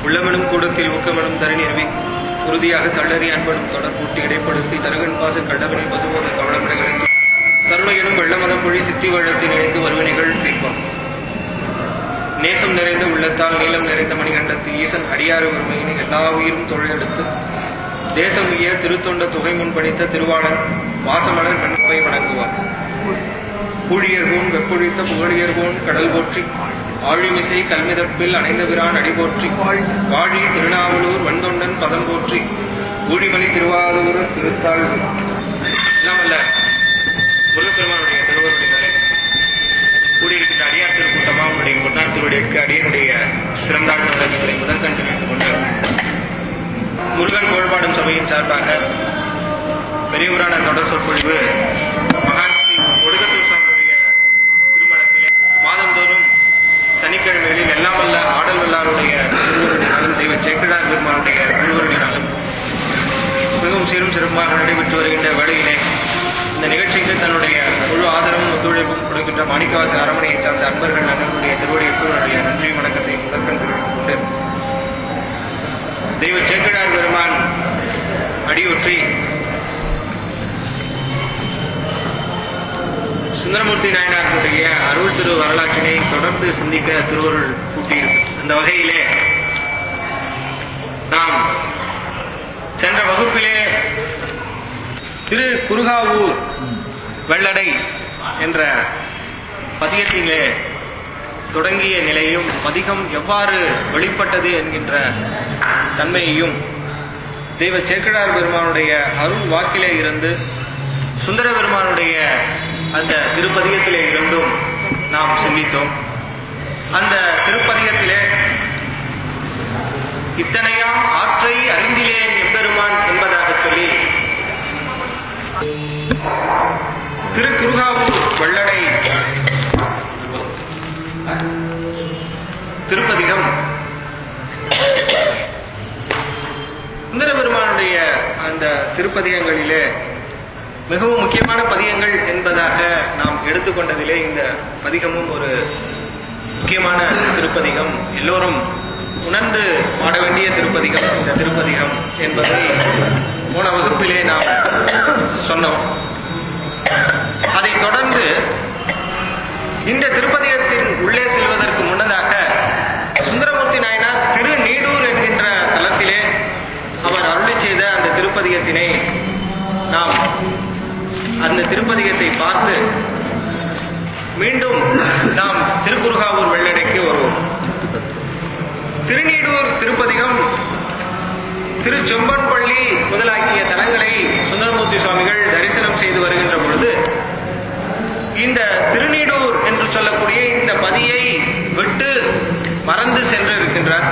உள்ளமெனும் கூடத்தில் ஊக்கமெனும் தரி நிறுவி உறுதியாக தள்ளறி அன்பனும் தொடர் கூட்டி இடைப்படுத்தி தருகன் பாச கண்டவனில் பசுபோத கவளமுறைகளில் தருண எனும் வெள்ளமதம் பொழி சித்தி வழத்தில் இணைந்து வருவினைகள் தீர்ப்பான் நேசம் நிறைந்த உள்ளத்தால் நீளம் நிறைந்த மணிகண்டத்து ஈசன் அடியாறு ஒருமையினை எல்லா உயிரும் தொழிலெடுத்து தேசம் உய திருத்தொண்ட தொகை முன் பணித்த திருவாளன் வாசமலர் கண்பை வணங்குவார் பூழியர்கோன் வெப்பொழித்த புகழியர்கோன் கடல் போற்றி ஆழிமிசை கல்மிதப்பில் அணைந்த பிரான் அடி போற்றி வாழி திருநாவலூர் வந்தொண்டன் பதம் போற்றி ஊழிமணி திருவாரூர் திருத்தாள் எல்லாமல்ல முருகப்பெருமானுடைய திருவருடைய கூடியிருக்கின்ற அடியார் திருக்கூட்டமா உங்களுடைய பொன்னார் திருவடிக்கு அடியனுடைய சிறந்தாள் வழக்கங்களை முதற்கண் தெரிவித்துக் கொண்டு முருகன் கோழ்பாடும் சபையின் சார்பாக பெரியவரான தொடர் சொற்பொழிவு மகான் ஸ்ரீ ஒடுகத்தூர் சுவாமியுடைய திருமணத்திலே மாதந்தோறும் சனிக்கிழமைகளில் எல்லாம் வல்ல ஆடல் வல்லாருடைய திருவருடினாலும் தெய்வ சேக்கிழார் பெருமானுடைய திருவருடினாலும் மிகவும் சீரும் சிறப்பாக நடைபெற்று வருகின்ற வேளையிலே இந்த நிகழ்ச்சிக்கு தன்னுடைய முழு ஆதரவும் ஒத்துழைப்பும் கொடுக்கின்ற மாணிக்கவாச அரமனையைச் சார்ந்த அன்பர்கள் நண்பர்களுடைய திருவடிக்கு என்னுடைய நன்றி வணக்கத்தை முதற்கண் தெரிவித்துக் கொண்டு தெய்வ சேக்கிழார் பெருமான் அடியொற்றி சுந்தரமூர்த்தி நாயனாருடைய அருள் திரு வரலாற்றினை தொடர்ந்து சிந்திக்க திருவருள் கூட்டியிருக்கு அந்த வகையிலே நாம் சென்ற வகுப்பிலே திரு குருகாவூர் வெள்ளடை என்ற பதியத்திலே தொடங்கிய நிலையும் பதிகம் எவ்வாறு வெளிப்பட்டது என்கின்ற தன்மையையும் தெய்வ சேக்கிழார் பெருமானுடைய அருள் வாக்கிலே இருந்து சுந்தர பெருமானுடைய அந்த திருப்பதிகத்திலே இருந்தும் நாம் சிந்தித்தோம் அந்த திருப்பதிகத்திலே இத்தனையாம் ஆற்றை அறிந்திலேன் எம்பெருமான் என்பதாக சொல்லி திருக்குருகாவூர் வெள்ளடை திருப்பதிகம் சுந்தர பெருமானுடைய அந்த திருப்பதிகங்களிலே மிகவும் முக்கியமான பதிகங்கள் என்பதாக நாம் எடுத்துக்கொண்டதிலே இந்த பதிகமும் ஒரு முக்கியமான திருப்பதிகம் எல்லோரும் உணர்ந்து பாட வேண்டிய திருப்பதிகம் இந்த திருப்பதிகம் என்பதை போன வகுப்பிலே நாம் சொன்னோம் அதைத் தொடர்ந்து இந்த திருப்பதிகத்தின் உள்ளே செல்வதற்கு முன்னதாக சுந்தரமூர்த்தி நாயனார் திருநீடூர் என்கின்ற தலத்திலே அவர் அருளி செய்த அந்த திருப்பதிகத்தினை நாம் அந்த திருப்பதிகத்தை பார்த்து மீண்டும் நாம் திருக்குறுகாவூர் வெள்ளடைக்கு வருவோம் திருநீடூர் திருப்பதிகம் திரு செம்பன்பள்ளி முதலாகிய தலங்களை சுந்தரமூர்த்தி சுவாமிகள் தரிசனம் செய்து வருகின்ற பொழுது இந்த திருநீடூர் என்று சொல்லக்கூடிய இந்த பதியை விட்டு மறந்து சென்று இருக்கின்றார்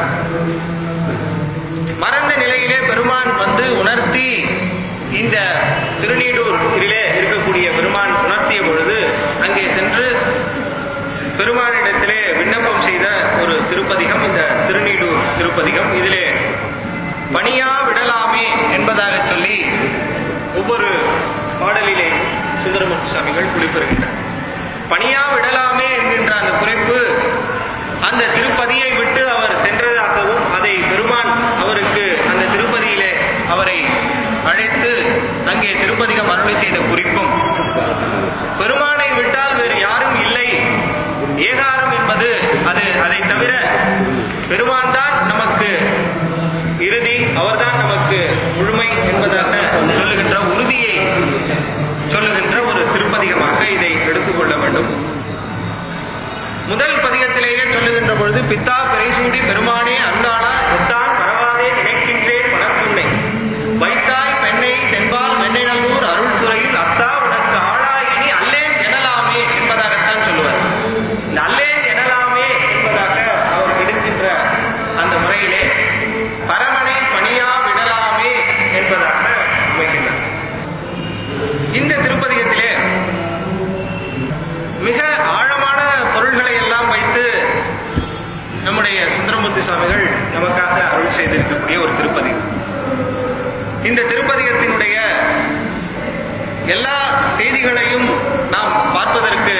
மறந்த நிலையிலே பெருமான் வந்து உணர்த்தி இந்த திருநீடூரிலே இருக்கக்கூடிய பெருமான் உணர்த்திய பொழுது அங்கே சென்று பெருமானிடத்திலே விண்ணப்பம் செய்த ஒரு திருப்பதிகம் இந்த திருநீடூர் திருப்பதிகம் இதிலே பணியா விடலாமே என்பதாக சொல்லி ஒவ்வொரு பாடலிலே சுந்தரமூர்த்தி சுவாமிகள் குறிப்பிடுகின்றார் பணியா விடலாமே என்கின்ற அந்த குறிப்பு அந்த திருப்பதியை விட்டு அவர் சென்றதாகவும் அதை பெருமான் அவருக்கு அந்த திருப்பதியிலே அவரை அழைத்து அங்கே திருப்பதிகம் அருளி செய்த குறிப்பும் பெருமானை விட்டால் வேறு யாரும் இல்லை ஏகாரம் என்பது அது அதை தவிர பெருமான் தான் நமக்கு இறுதி அவர்தான் நமக்கு முழுமை என்பதாக சொல்லுகின்ற உறுதியை சொல்லுகின்ற ஒரு திருப்பதிகமாக இதை எடுத்துக்கொள்ள வேண்டும் முதல் பதிகத்திலேயே சொல்லுகின்ற பொழுது பித்தா பிறைசூடி பெருமானே அண்ணாளா எத்தான் மறவாதே நினைக்கின்றேன் மனத்துணை வைத்தாய் பெண்ணை தென்பால் மென்னை நல்லூர் அருள் துறையில் அத்தா உனக்கு ஆளாயினி அல்லேன் எனலாமே என்பதாகத்தான் சொல்லுவார் இந்த அல்லேன் எனலாமே என்பதாக அவர் எடுக்கின்ற அந்த முறையிலே பரமனை பணியா விடலாமே என்பதாக அமைக்கின்றார் இந்த திருப்பதிகத்திலே மிக ஆழமான பொருள்களை எல்லாம் வைத்து நம்முடைய சுந்தரமூர்த்தி சுவாமிகள் நமக்காக அருள் செய்திருக்கக்கூடிய ஒரு திருப்பதிகம் இந்த திருப்பதிகத்தினுடைய எல்லா செய்திகளையும் நாம் பார்ப்பதற்கு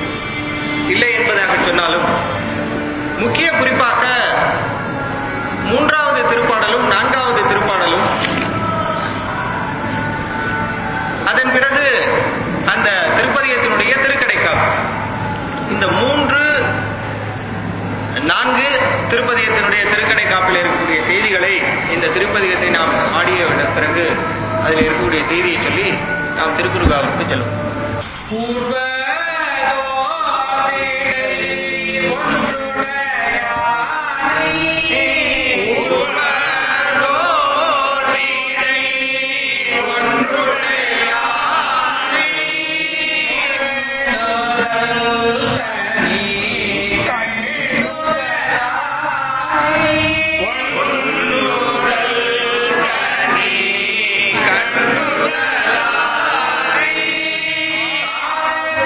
இல்லை என்பதாக சொன்னாலும் முக்கிய குறிப்பாக திருப்பதிகத்தை நாம் ஆடிய விட- பிறகு அதில் இருக்கக்கூடிய செய்தியை சொல்லி நாம் திருக்குறுகாவிற்கு செல்வோம் கண்ணுதலாய்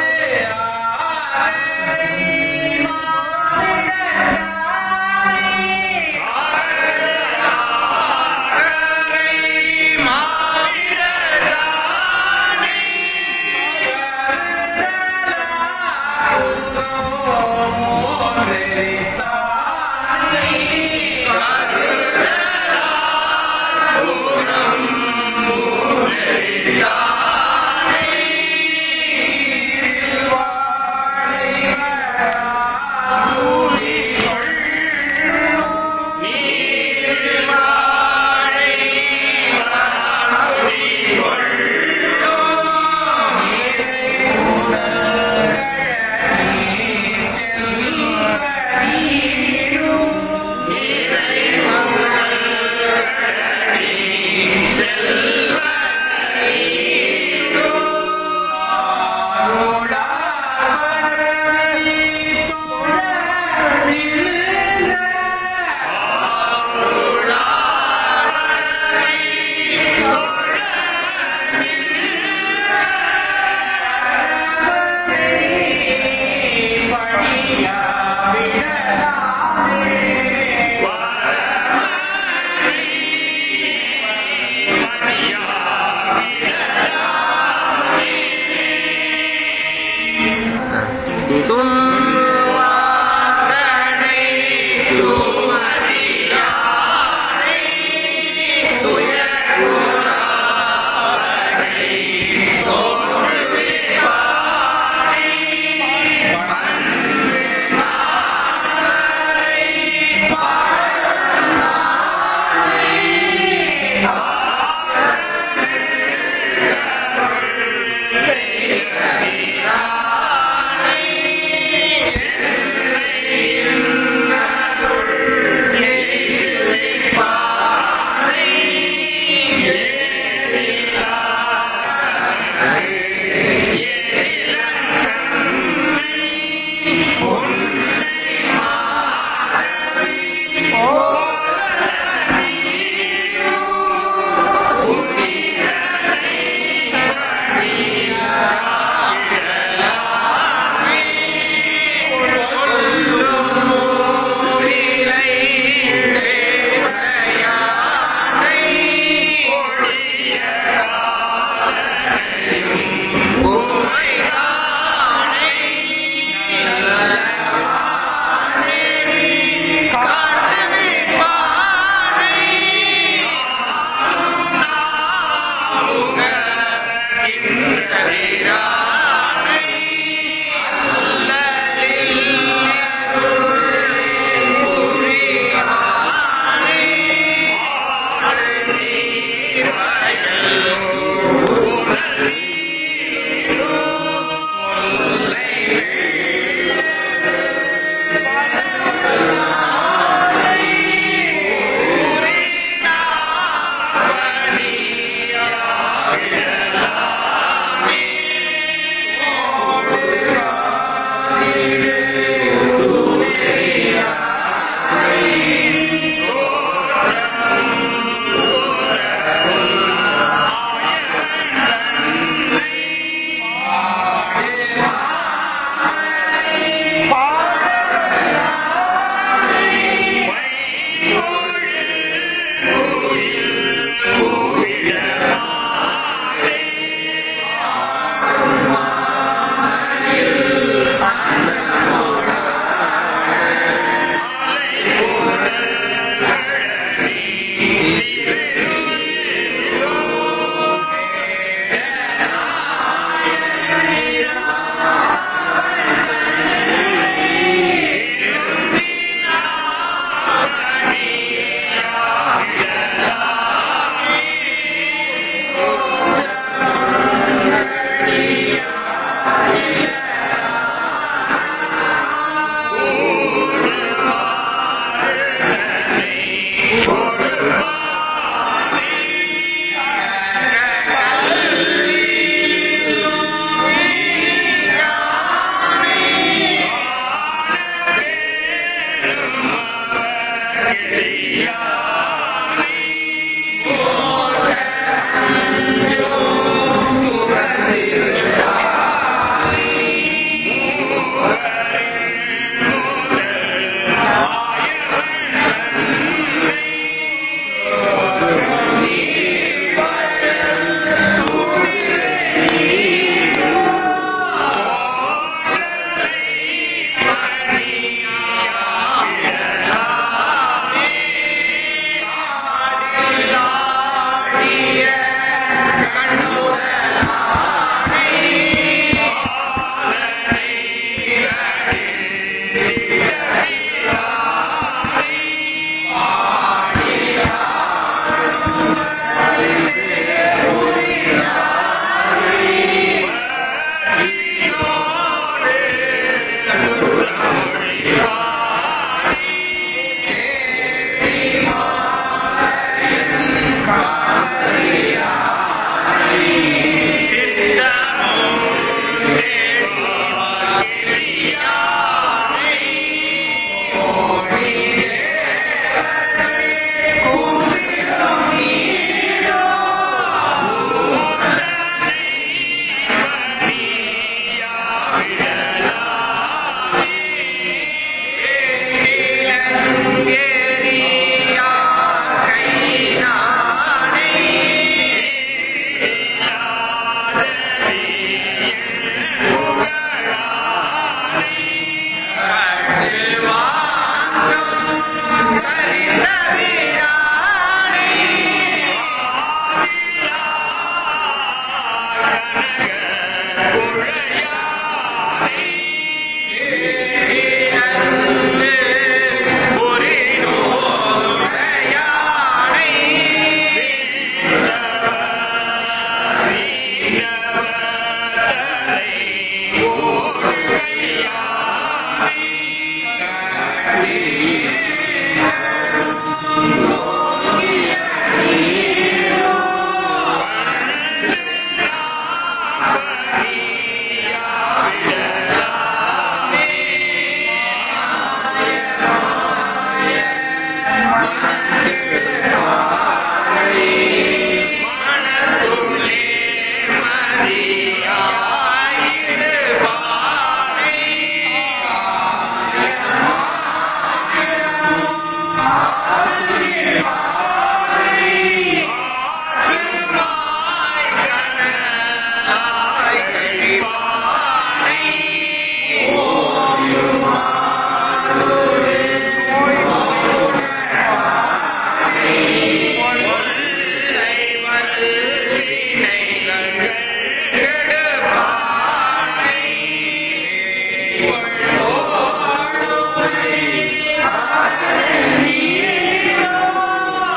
ஆ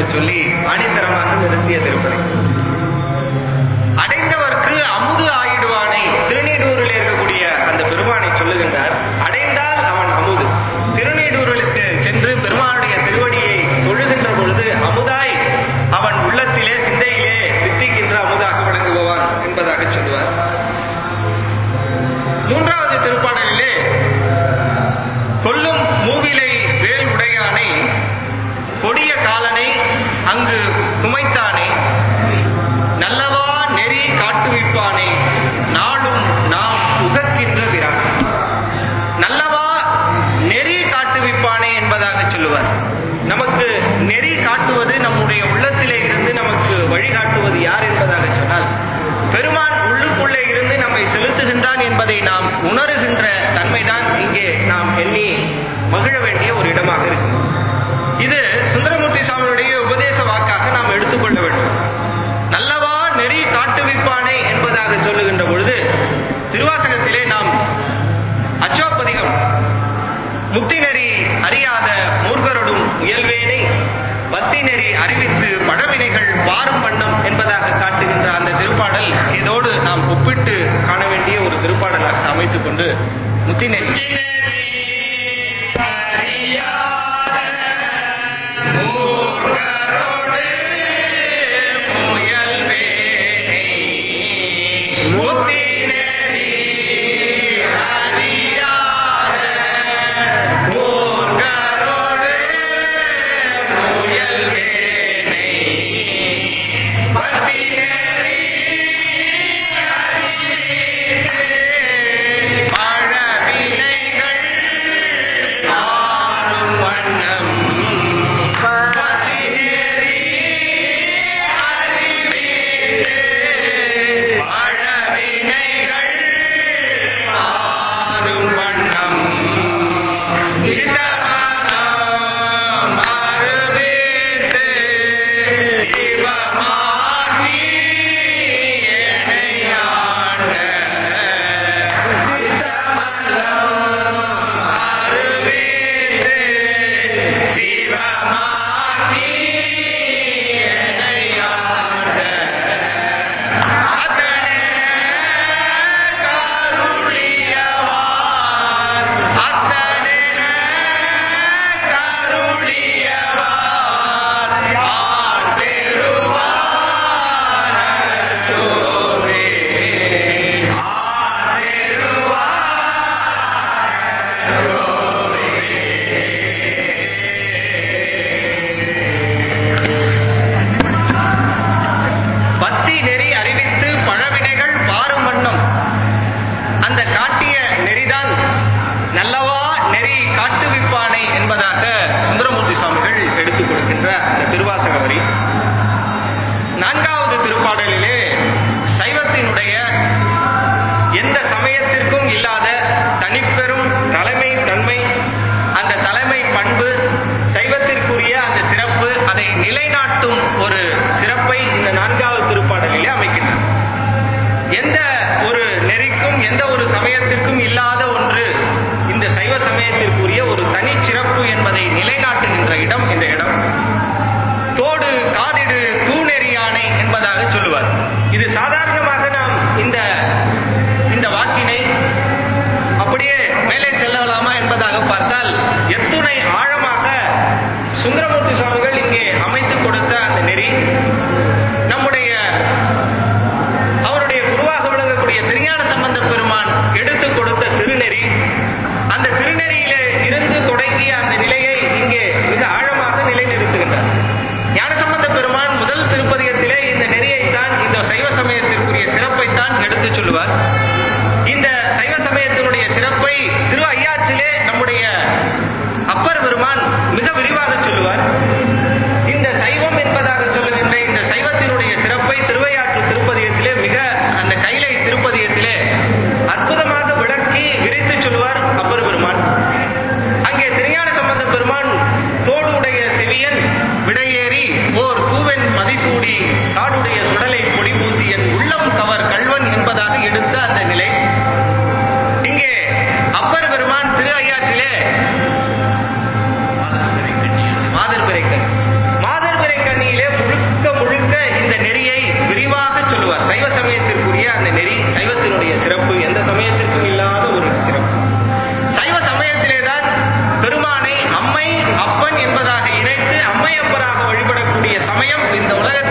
சொல்லி ஆணித்தரமாக நிறுத்திய திருப்பதி அடைந்தவர்க்கு அமுது ஆயிடுவானை திருநீடூரில் இருக்கக்கூடிய அந்த பெருமானை சொல்லுகின்றார் அடைந்தால் அவன் அமுது திருநீடூருக்கு சென்று பெருமானுடைய திருவடியை தொழுகின்ற பொழுது அமுதாய் அவன் உள்ளத்திலே சிந்தையிலே சித்திக்கின்ற அமுதாக விளங்குபவான் என்பதாக சொல்லுவார் மூன்றாவது திருப்பாடலிலே கொல்லும் மூவிலை வேல் உடையானை கொடிய காலனை அங்கு குமைத்தானே நல்லவா நெறி காட்டுவிப்பானே நாளும் நாம் உகக்கின்ற பிரான் நல்லவா நெறி காட்டுவிப்பானே என்பதாக சொல்லுவார் நமக்கு நெறி காட்டுவது நம்முடைய உள்ளத்திலே இருந்து நமக்கு வழிகாட்டுவது யார் என்பதாக சொன்னால் பெருமான் உள்ளுக்குள்ளே இருந்து நம்மை செலுத்துகின்றான் என்பதை நாம் உணருகின்ற தன்மைதான் இங்கே நாம் எண்ணி மகிழ வேண்டிய ஒரு இடமாக இருக்கு இது சுந்தரமூர்த்தி சுவாமியுடைய உபதேச வாக்காக நாம் எடுத்துக்கொள்ள வேண்டும் நல்லவா நெறி காட்டுவிப்பானே என்பதாக சொல்லுகின்ற பொழுது திருவாசகத்திலே நாம் அச்சோப்பதிகம் முக்தி நெறி அறியாத மூர்க்கரொடும் முயல்வேனை பக்தி நெறி அறிவித்து பழவினைகள் பாரும் வண்ணம் என்பதாக காட்டுகின்ற அந்த திருப்பாடல் இதோடு நாம் ஒப்பிட்டு காண வேண்டிய ஒரு திருப்பாடலாக அமைத்துக் கொண்டு முத்தி நெறி முத்தி நெறி மூர்க்கரோடு முயல்வேனை பக்தி நெறி அறிவித்து பழவினைகள்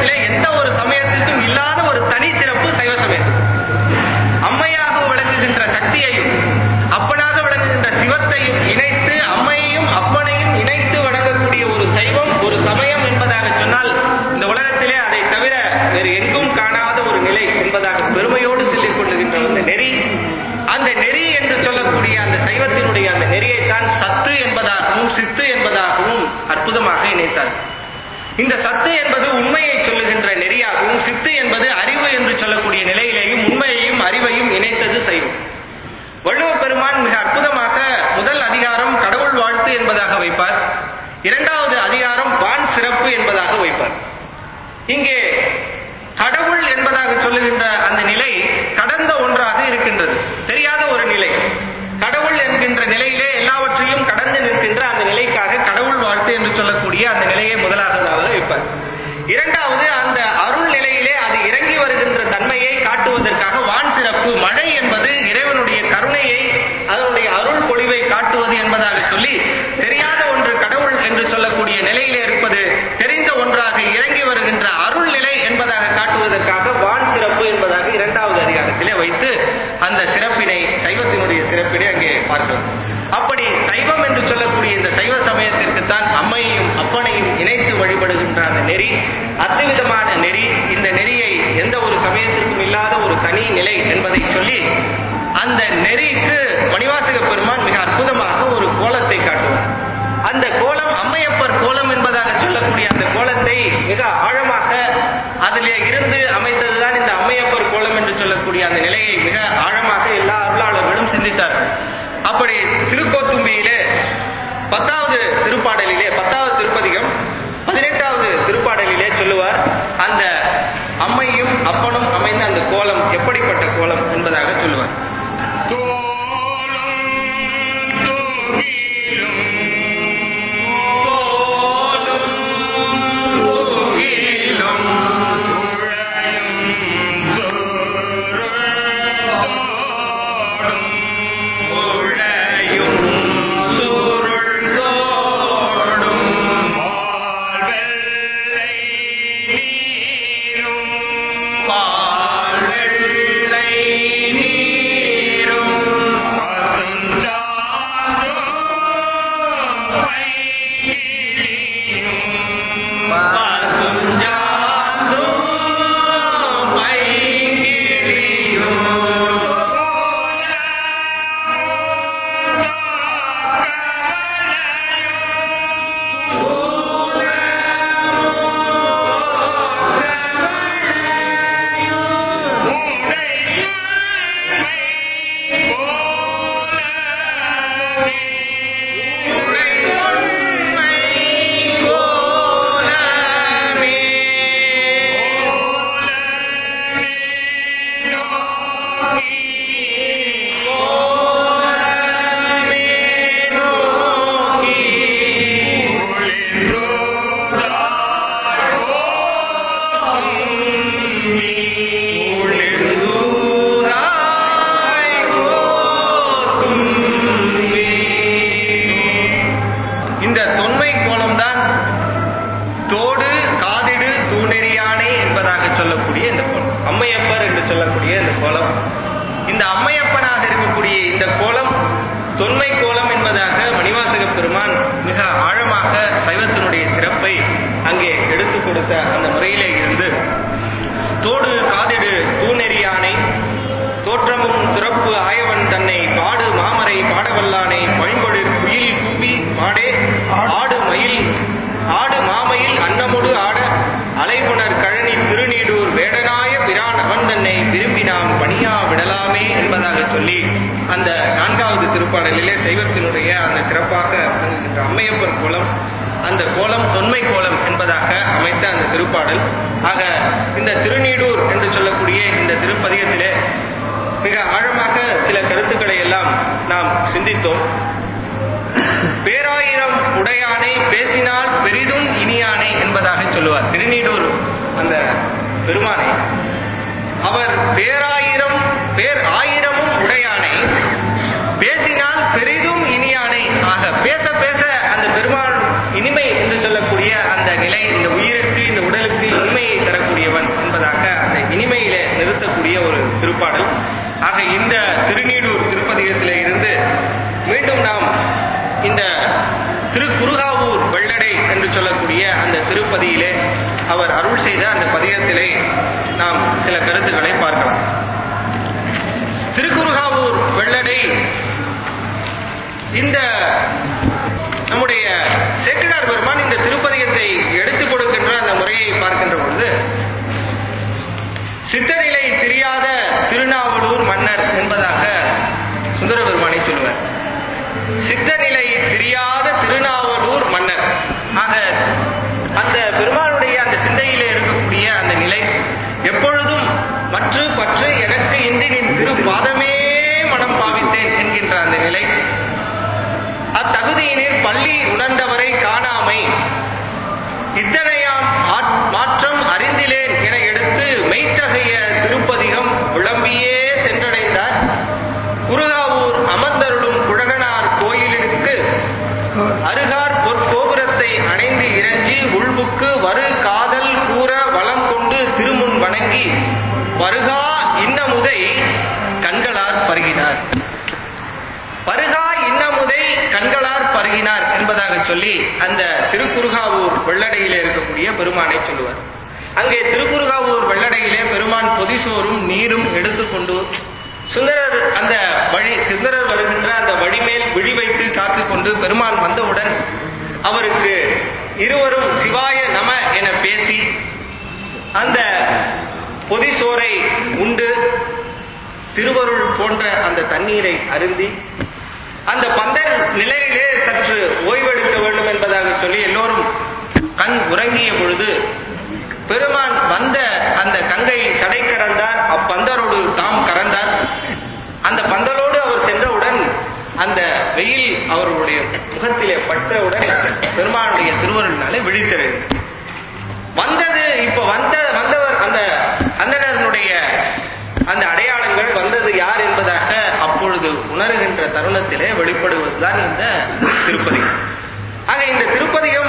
சமயத்திலே எந்த ஒரு சமயத்திற்கும் இல்லாத ஒரு தனி சிறப்பு சைவ சமயத்துக்கு அம்மையாக விளங்குகின்ற சக்தியையும் அப்பனாக விளங்குகின்ற சிவத்தையும் இணைத்து அம்மையையும் அப்பனையும் இணைத்து வணங்கக்கூடிய ஒரு சைவம் ஒரு சமயம் என்பதாக சொன்னால் இந்த உலகத்திலே அதை தவிர வேறு எங்கும் காணாத ஒரு நிலை என்பதாக பெருமையோடு சொல்லிக் கொள்ளுகின்ற அந்த நெறி அந்த நெறி என்று சொல்லக்கூடிய அந்த சைவத்தினுடைய அந்த நெறியைத்தான் சத்து என்பதாகவும் சித்து என்பதாகவும் அற்புதமாக இணைத்தார் இந்த சத்து என்பது உண்மையை சொல்லுகின்ற நெறியாகவும் சித்து என்பது அறிவு என்று சொல்லக்கூடிய நிலையிலேயும் உண்மையையும் அறிவையும் இணைத்தது சைவம் வள்ளுவ பெருமான் மிக அற்புதமாக முதல் அதிகாரம் கடவுள் வாழ்த்து என்பதாக வைப்பார் இரண்டாவது அதிகாரம் வான் சிறப்பு என்பதாக வைப்பார் இங்கே கடவுள் என்பதாக சொல்லுகின்ற அந்த நிலை கடந்த ஒன்றாக இருக்கின்றது தெரியாத ஒரு நிலை கடவுள் என்கின்ற நிலையிலே எல்லாவற்றையும் கடந்து நிற்கின்ற அந்த நிலைக்காக கடவுள் வாழ்த்து என்று சொல்லக்கூடிய அந்த நிலையை முதலாவதாக வைப்பார் இரண்டாவது அந்த அருள் நிலையிலே அது இறங்கி வருகின்ற தன்மையை காட்டுவதற்காக வான் சிறப்பு மழை என்பது இறைவனுடைய கருணையை அதனுடைய அருள் பொழிவை காட்டுவது என்பதாக சொல்லி தெரியாத ஒன்று கடவுள் என்று சொல்லக்கூடிய நிலையிலே இருப்பது தெரிந்த ஒன்றாக இறங்கி வருகின்ற அருள் நிலை என்பதாக காட்டுவதற்காக வான் சிறப்பு என்பதாக இரண்டாவது அதிகாரத்திலே வைத்து அந்த சிறப்பினை சைவத்தினுடைய சிறப்பினை அங்கே பார்க்கிறோம் அப்படி சைவம் என்று சொல்லக்கூடிய இந்த சைவ சமயத்திற்குத்தான் அம்மையையும் அப்பனையும் இணைத்து வழிபடுகின்ற அந்த நெறி அத்துவிதமான நெறி இந்த நெறியை எந்த ஒரு சமயத்திற்கும் இல்லாத ஒரு தனி நிலை என்பதை சொல்லி அந்த நெறிக்கு மணிவாசக பெருமான் மிக அற்புதமாக ஒரு கோலத்தை காட்டுவார் அந்த கோலம் அம்மையப்பர் கோலம் என்பதாக சொல்லக்கூடிய அந்த கோலத்தை மிக ஆழமாக அதிலே இருந்து அமைத்ததுதான் இந்த அம்மையப்பர் கோலம் என்று சொல்லக்கூடிய அந்த நிலையை மிக ஆழமாக எல்லா அருளாளர்களும் சிந்தித்தார்கள் அப்படி திருக்கோத்தும்பியிலே பத்தாவது திருப்பாடலிலே பத்தாவது திருப்பதிகம் பதினெட்டாவது திருப்பாடலிலே சொல்லுவார் அந்த அம்மையும் அப்பனும் அமைந்த அந்த கோலம் எப்படிப்பட்ட கோலம் என்பதாக சொல்லுவார் இந்த தொன்மை கோலம்தான் தோடு காதிடு தூணெறியானை என்பதாக சொல்லக்கூடிய இந்த கோலம் அம்மையப்பர் என்று சொல்லக்கூடிய இந்த கோலம் இந்த அம்மையப்பனாக இருக்கக்கூடிய இந்த கோலம் தொன்மை கோலம் என்பதாக மணிவாசக பெருமான் மிக ஆழமாக சைவத்தினுடைய சிறப்பை அங்கே எடுத்துக் கொடுத்த அந்த முறையிலே இருந்து தோடு காதிடு தூணெறியானை தோற்றமும் சிறப்பு ஆயவன் தன்னை பாடு மாமரை பாடவல்லானை பைம்பொழில் குயில் கூவி பாடே ஆடு மயில் ஆடு மாமையில் அன்னமுடு ஆட அலைபுணர் கழனி திருநீடூர் வேடனாய பிரான் அவன் தன்னை விரும்பி நாம் பணியா விடலாமே என்பதாக சொல்லி அந்த நான்காவது திருப்பாடலிலே சைவத்தினுடைய அந்த சிறப்பாக விளங்குகின்ற அம்மையப்பர் கோலம் அந்த கோலம் தொன்மை கோலம் என்பதாக அமைத்த அந்த திருப்பாடல் ஆக இந்த திருநீடூர் என்று சொல்லக்கூடிய இந்த திருப்பதிகத்திலே மிக ஆழமாக சில கருத்துக்களை எல்லாம் நாம் சிந்தித்தோம் பேராயிரம் உடையானை பேசினால் பெரிதும் இனியானை என்பதாக சொல்லுவார் திருநீடூர் அந்த பெருமானை அவர் பேராயிரம் பேர் ஆயிரமும் உடையானை பேசினால் பெரிதும் இனியானை ஆக பேச பேச அந்த பெருமாள் இனிமை என்று சொல்லக்கூடிய அந்த நிலை இந்த உயிருக்கு இந்த உடலுக்கு இனிமையை தரக்கூடிய அவர் அருள் செய்த அந்த பதிகத்திலே நாம் சில கருத்துக்களை பார்க்கலாம் திருக்குறுகாவூர் வெள்ளடை இந்த நம்முடைய சேக்கிழார் பெருமான் இந்த திருப்பதிகத்தை எடுத்துக் கொடுக்கின்ற அந்த முறையை பார்க்கின்ற பொழுது சித்தநிலை தெரியாத திருநாவலூர் மன்னர் என்பதாக சுந்தர பெருமானை சொல்லுவார் சித்தநிலை தெரியாத திருநாவலூர் மன்னர் ஆக அந்த பெருமானுடைய அந்த சிந்தையிலே இருக்கக்கூடிய அந்த நிலை எப்பொழுதும் மற்ற பற்று எனக்கு இன்றி நின் திருப்பாதமே மனம் பாவித்தேன் என்கின்ற அந்த நிலை அத்தகுதியினர் பள்ளி உணர்ந்தவரை காணாமை இத்தனையாம் ஆட்- மாற்றம் அறிந்திலேன் என எடுத்து மெய்த்தகைய திருப்பதிகம் விளம்பியே சென்றடைந்தார் குருகாவூர் அமர்ந்தருளும் குழகனார் கோயிலிற்கு அருகார் பொற்கோபுரத்தை அணைந்து இறஞ்சி உள்புக்கு வரு காதல் கூற வளம் கொண்டு திருமுன் வணங்கி வருகா இன்னமுதை கண்களார் பருகினார் பருகா இன்னமுதை கண்களார் பருகினார் என்பதாக சொல்லி அந்த திருக்குறுகாவூர் வெள்ளடையிலே இருக்கக்கூடிய பெருமானை சொல்லுவார் அங்கே திருக்குறுகாவூர் வெள்ளடையிலே பெருமான் பொதிசோறும் நீரும் எடுத்துக்கொண்டு சுந்தரர் அந்த வழி சுந்தரர் வருகின்ற அந்த வழிமேல் விழி வைத்து காத்துக்கொண்டு பெருமான் வந்தவுடன் அவருக்கு இருவரும் சிவாய நம என பேசி அந்த பொதிசோரை உண்டு திருவருள் போன்ற அந்த தண்ணீரை அருந்தி அந்த பந்தர் நிலையிலே சற்று ஓய்வெடுக்க வேண்டும் என்பதாக சொல்லி எல்லோரும் கண் உறங்கிய பொழுது பெருமான் வந்த அந்த கங்கை சடை கறந்தார் அப்பந்தரோடு தாம் கறந்தார் அந்த பந்தலோடு அவர் சென்றவுடன் அந்த வெயில் அவர்களுடைய முகத்திலே பட்டவுடன் பெருமானுடைய திருவருளினாலே விழித்தெழுது வந்தது இப்ப வந்த வந்தவர் அந்த அந்தணனுடைய அந்த அடையாளங்கள் வந்தது யார் என்பதாக அப்பொழுது உணர்கின்ற தருணத்திலே வெளிப்படுவதுதான் இந்த திருப்பதிகம் ஆக இந்த திருப்பதிகம்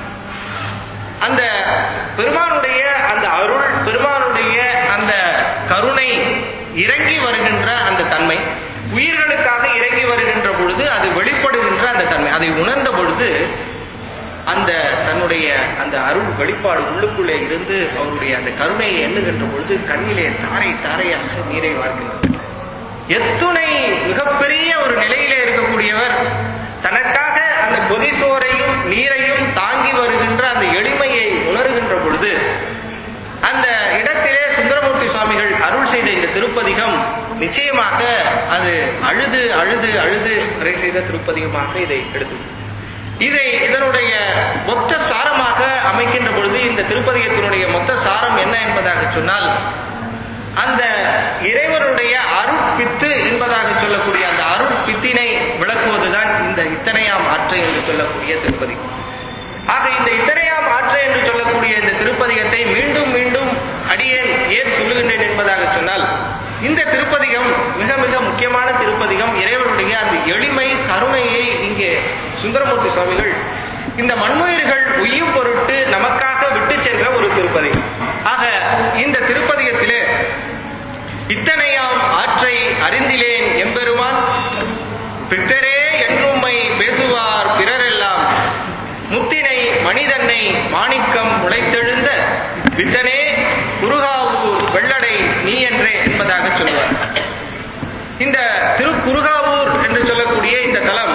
அந்த பெருமானுடைய அந்த அருள் பெருமானுடைய அந்த கருணை இறங்கி வருகின்ற அந்த தன்மை உயிர்களுக்காக இறங்கி வருகின்ற பொழுது அது வெளிப்படுகின்ற அந்த தன்மை அதை உணர்ந்த பொழுது அந்த தன்னுடைய அந்த அருள் வெளிப்பாடு உள்ளுக்குள்ளே இருந்து அவருடைய அந்த கருணையை எண்ணுகின்ற பொழுது கண்ணிலே தாரை தாரையாக நீரை வார்க்கிறார் எத்துணை மிகப்பெரிய ஒரு நிலையிலே இருக்கக்கூடியவர் தனக்காக அந்த பொதிசோரையும் நீரையும் தாங்கி வருகின்ற அந்த எளிமையை உணர்கின்ற பொழுது அந்த இடத்திலே சுந்தரமூர்த்தி சுவாமிகள் அருள் செய்த இந்த திருப்பதிகம் நிச்சயமாக அது அழுது அழுது அழுது வரை செய்த திருப்பதிகமாக இதை எடுத்து இதை இதனுடைய மொத்த சாரமாக அமைக்கின்ற பொழுது இந்த திருப்பதிகத்தினுடைய மொத்த சாரம் என்ன என்பதாக சொன்னால் அந்த இறைவனுடைய அருட்பித்து என்பதாக சொல்லக்கூடிய அந்த அருட்பித்தினை விளக்குவதுதான் இந்த இத்தனையாம் ஆற்று என்று சொல்லக்கூடிய திருப்பதி ஆக இந்த இத்தனையாம் ஆற்று என்று சொல்லக்கூடிய இந்த திருப்பதிகத்தை மீண்டும் மீண்டும் அடியேன் ஏன் சொல்லுகின்றேன் என்பதாக சொன்னால் இந்த திருப்பதிகம் மிக மிக முக்கியமான திருப்பதிகம் இறைவனுடைய அந்த எளிமை கருணையை இங்கே சுந்தரமூர்த்தி சுவாமிகள் இந்த மண்ணுயிர்கள் உய்யும் பொருட்டு நமக்காக விட்டு சென்ற ஒரு திருப்பதிகம் ஆக இந்த திருப்பதிகத்திலே இத்தனையாம் ஆற்றை அறிந்திலேன் எம்பெருமான் பித்தரே என்றும்மை பேசுவார் பிறரெல்லாம் முத்தினை மனிதனை மாணிக்கம் உடைத்தெழுந்த வித்தனே குருகாவூர் வெள்ளடை நீ என்றே என்பதாக சொல்லுவார் இந்த திருக்குருகாவூர் என்று சொல்லக்கூடிய இந்த தலம்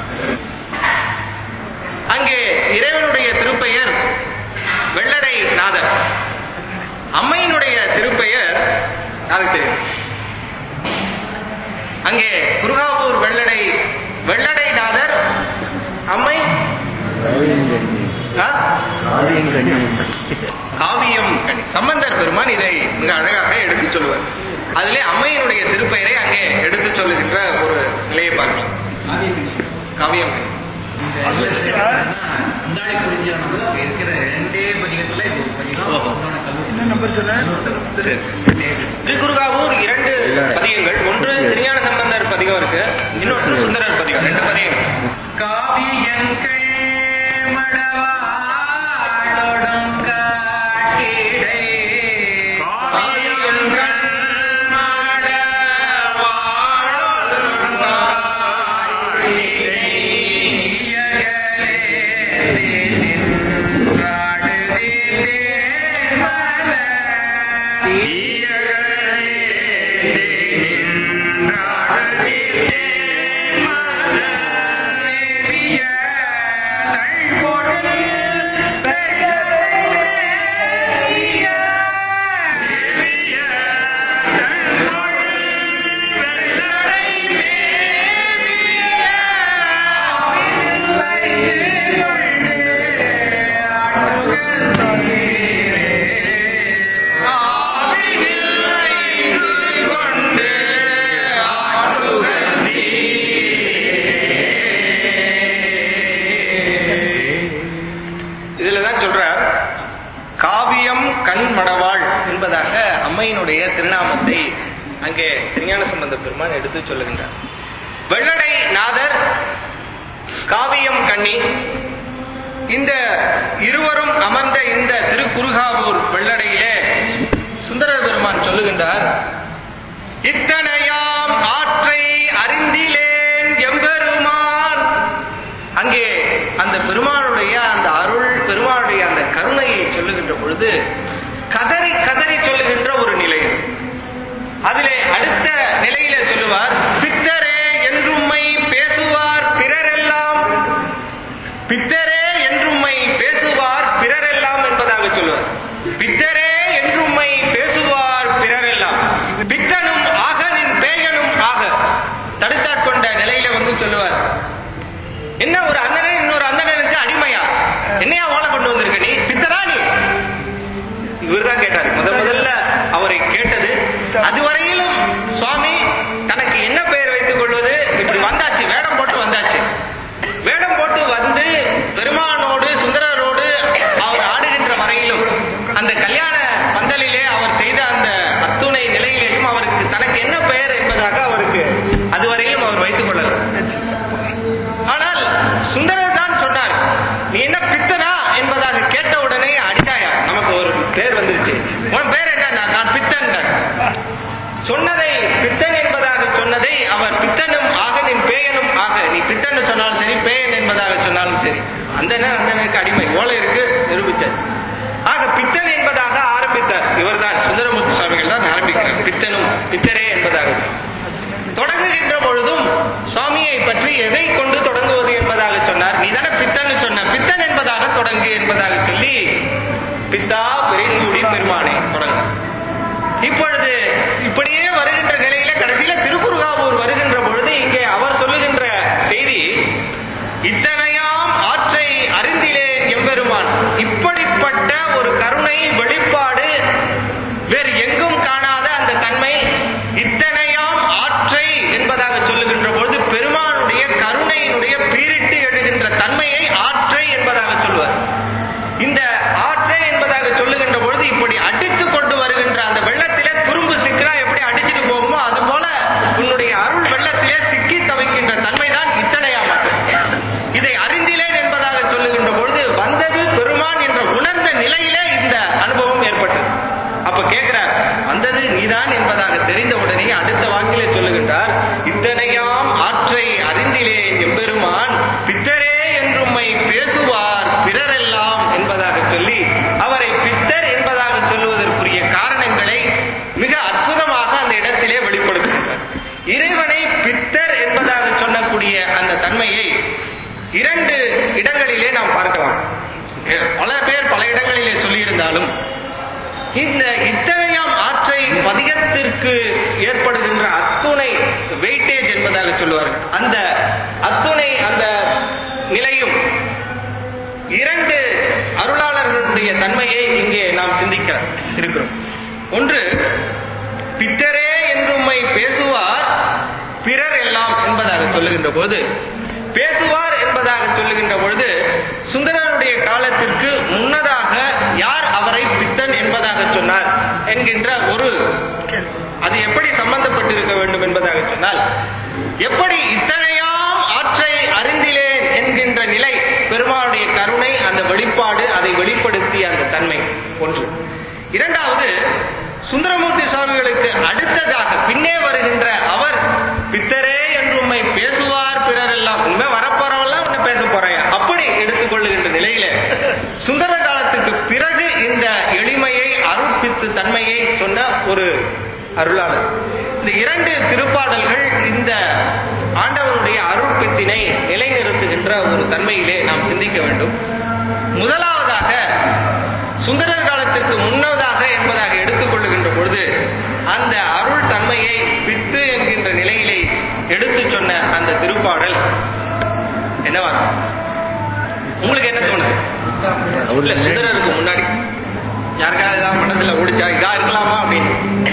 அங்கே இறைவனுடைய திருப்பெயர் வெள்ளடை நாதர் அம்மையினுடைய திருப்பெயர் யாருக்கு தெரியும் அங்கே குருகாவூர் வெள்ளடை வெள்ளடை நாதர் அம்மை ஆ? காவியம் கனி சம்பந்தர் பெருமான் இதை மிக அழகாக எடுத்துச் சொல்லுவார் அதிலே அம்மையினுடைய திருப்பெயரை அங்கே எடுத்துச் சொல்லுகின்ற ஒரு நிலையை பார்க்கலாம் காவியம் கனி அந்தாளி குறிஞ்சில நமக்கு இருக்கிற ரெண்டே பதிகத்துல இது ஒரு பதிகம் ஓஹோ. இன்னொன்னு கல்லூரி. என்ன நம்பர் சொன்ன திருக்குறுகாவூர் இரண்டு பதிகங்கள் ஒன்று திருஞான சம்பந்தர் பதிகம் இருக்கு இன்னொன்று சுந்தரர் பதிகம் ரெண்டு பதிகம் காவியங்கள் மடவாளொடும் காட்டிடை. காவியங்கள் மடவாளொடும் காட்டிடை. ஈயகலே நின்றாடுதிலே இதுலதான் சொல்றார் காவியம் கண் மடவாள் என்பதாக அம்மையினுடைய திருநாமத்தை அங்கே திருஞான சம்பந்த பெருமான் எடுத்து சொல்லுகின்றார் வெள்ளடை நாதர் காவியம் கண்ணி இந்த இருவரும் அமர்ந்த இந்த திருக்குறுகாவூர் வெள்ளடையிலே சுந்தரர் பெருமான் சொல்லுகின்றார் இத்தனையாம் ஆற்றை அறிந்திலேன் எம்பெருமான் அங்கே அந்த பெருமாளுடைய அந்த அருள் பெருமாளுடைய அந்த கருணையை சொல்லுகின்ற பொழுது கதறி கதறி சொல்லுகின்ற ஒரு நிலை அது. அதிலே அடுத்த நிலையில சொல்லுவார் பித்தரே என்றும்மை பேசுவார் பிறரெல்லாம் பித்தரே என்றும்மை பேசுவார் பிறரெல்லாம் என்பதாக சொல்லுவார் பித்தரே என்றும்மை பேசுவார் பிறரெல்லாம் பித்தனும் ஆகனின் பேயனும் ஆக தடுத்தாட்கொண்ட நிலையில வந்து சொல்லுவார் என்ன ஒரு அண்ணனே இன்னொரு அண்ணனுக்கு அடிமையா என்னையா ஓலை கொண்டு வந்திருக்க நீ பித்தரா நீ இவர்தான் கேட்டார் முத முதல்ல அவரை கேட்டது அதுவரையிலும் சுவாமி தனக்கு என்ன பெயர் வைத்துக் கொள்வது இப்படி வந்தாச்சு வேடம் போட்டு வந்தாச்சு வேடம் போட்டு வந்து பெருமானோடு சுந்தரரோடு அவர் ஆடுகின்ற வரையிலும் அந்த கல்யாண பந்தலிலே அவர் செய்த அந்த அத்துணை நிலையிலேயும் அவருக்கு தனக்கு என்ன பெயர் என்பதாக அவருக்கு அதுவரையிலும் அவர் வைத்துக் கொள்ளலாம் ஆனால் சுந்தரர் தான் சொன்னார் நீ என்ன பித்தனா என்பதாக கேட்ட உடனே அடிதாயா நமக்கு ஒரு பேர் வந்துருச்சு உன் பேர் என்ன நான் நான் பித்தன் சொன்னதை பித்தன் என்பதாக சொன்னதை அவர் பித்தனும் ஆகனின் பேயனும் ஆக நீ பித்தன் சொன்னாலும் சரி பேயன் என்பதாக சொன்னாலும் சரி அந்த அந்தனுக்கு அடிமை ஓலை இருக்கு நிரூபிச்சார் ஆக பித்தன் என்பதாக ஆரம்பித்தார் இவர்தான் சுந்தரமூர்த்தி சுவாமிகள் தான் ஆரம்பிக்கிறார் பித்தனும் பித்தரே என்பதாக தொடங்குகின்ற பொழுதும் சுவாமியை பற்றி எதை கொண்டு தொடங்குவது என்பதாக சொன்னார் நீ தானே பித்தன் சொன்ன பித்தன் என்பதாக தொடங்கு என்பதாக சொல்லி பித்தா பிரைசூடி பெருமானை தொடங்கு இப்பொழுது இப்படியே வருகின்ற நிலையில கடைசியில திருக்குறுகாவூர் வருகின்ற பொழுது இங்கே அவர் சொல்லுகின்ற செய்தி இத்தனையாம் ஆற்றை அறிந்திலேன் எம்பெருமான் இப்படிப்பட்ட ஒரு கருணை வெளிப்பாடு வேறு எங்கும் காணாத அந்த தன்மை இத்தனையாம் ஆற்றை என்பதாக சொல்லுகின்ற பொழுது பெருமானுடைய கருணையினுடைய பீரிட்டு எழுகின்ற தன்மையை ஆற்றை என்பதாக சொல்லுவார் இந்த ஆற்றை என்பதாக சொல்லுகின்ற பொழுது இப்படி அடித்து கொண்டு வருகின்ற அந்த வெள்ளத்திலே துரும்பு சிக்கினா எப்படி அடிச்சுட்டு போகுமோ அது போல உன்னுடைய அருள் வெள்ளத்திலே சிக்கி தவிக்கின்ற தன்மைதான் இத்தனையாம் ஆற்று இதை அறிந்திலேன் என்பதாக சொல்லுகின்ற பொழுது வந்தது பெருமான் என்ற உணர்ந்த நிலையிலே இந்த அனுபவம் ஏற்பட்டது அப்ப கேட்கிறார் வந்தது நீதான் என்பதாக தெரிந்த உடனே அடுத்த வாக்கிலே சொல்லுகின்றார் இத்தனையாம் ஆற்றை அறிந்திலேன் எம்பெருமான் பித்தரே என்றும்மை பேசுவார் பிறரெல்லாம் என்பதாக சொல்லி அவரை பித்தர் என்பதாக சொல்லுவதற்குரிய காரணங்களை மிக அற்புதமாக அந்த இடத்திலே வெளிப்படுத்துகின்றார் இறைவனை பித்தர் என்பதாக சொல்லக்கூடிய அந்த தன்மையை இரண்டு இடங்களிலே நாம் பார்க்கலாம் பல பேர் பல இடங்களிலே சொல்லியிருந்தாலும் இந்த இத்தனையாம் ஆற்றை பதிகத்திற்கு ஏற்படுகின்ற அத்துணை வெயிட்டேஜ் என்பதாக சொல்லுவார்கள் அந்த அத்துணை அந்த நிலையும் இரண்டு அருளாளர்களுடைய தன்மையை இங்கே நாம் சிந்திக்க இருக்கிறோம் ஒன்று பித்தரே என்றும்மை பேசுவார் பிறர் எல்லாம் என்பதாக சொல்லுகின்ற போது பேசுவார் என்பதாக சொல்லுகின்ற பொழுது சுந்தரனுடைய காலத்திற்கு முன்னதாக யார் அவரை பித்தன் என்பதாக சொன்னார் என்கின்ற ஒரு அது எப்படி சம்பந்தப்பட்டிருக்க வேண்டும் என்பதாக சொன்னால் எப்படி இத்தனையாம் ஆற்றை அறிந்திலேன் என்கின்ற நிலை பெருமாளுடைய கருணை அந்த வெளிப்பாடு அதை வெளிப்படுத்திய அந்த தன்மை ஒன்று இரண்டாவது சுந்தரமூர்த்தி சுவாமிகளுக்கு அடுத்ததாக பின்னே வருகின்ற அவர் பித்தரே என்று உண்மை பேசுவார் பிறரெல்லாம் உண்மை வரப்போறவெல்லாம் உன்னை பேச போறையா அப்படி எடுத்துக்கொள்ளுகின்ற நிலையில சுந்தர காலத்துக்கு பிறகு இந்த எளிமையை அருட்பித்த பித்து தன்மையை சொன்ன ஒரு அருளாளர் இந்த இரண்டு திருப்பாடல்கள் இந்த ஆண்டவனுடைய அருட்பித்தினை நிலைநிறுத்துகின்ற ஒரு தன்மையிலே நாம் சிந்திக்க வேண்டும் முதலாவதாக சுந்தரர் காலத்திற்கு முன்னதாக என்பதாக எடுத்துக்கொள்ளுகின்ற பொழுது அந்த அருள் தன்மையை பித்து என்கின்ற நிலையிலே எடுத்து சொன்ன அந்த திருப்பாடல் என்னவா இருக்கும்? உங்களுக்கு என்ன தோணுது இல்ல சுந்தரருக்கு முன்னாடி யாருக்காவது ஏதாவது மனதில் ஓடிச்சா இதா இருக்கலாமா அப்படின்னு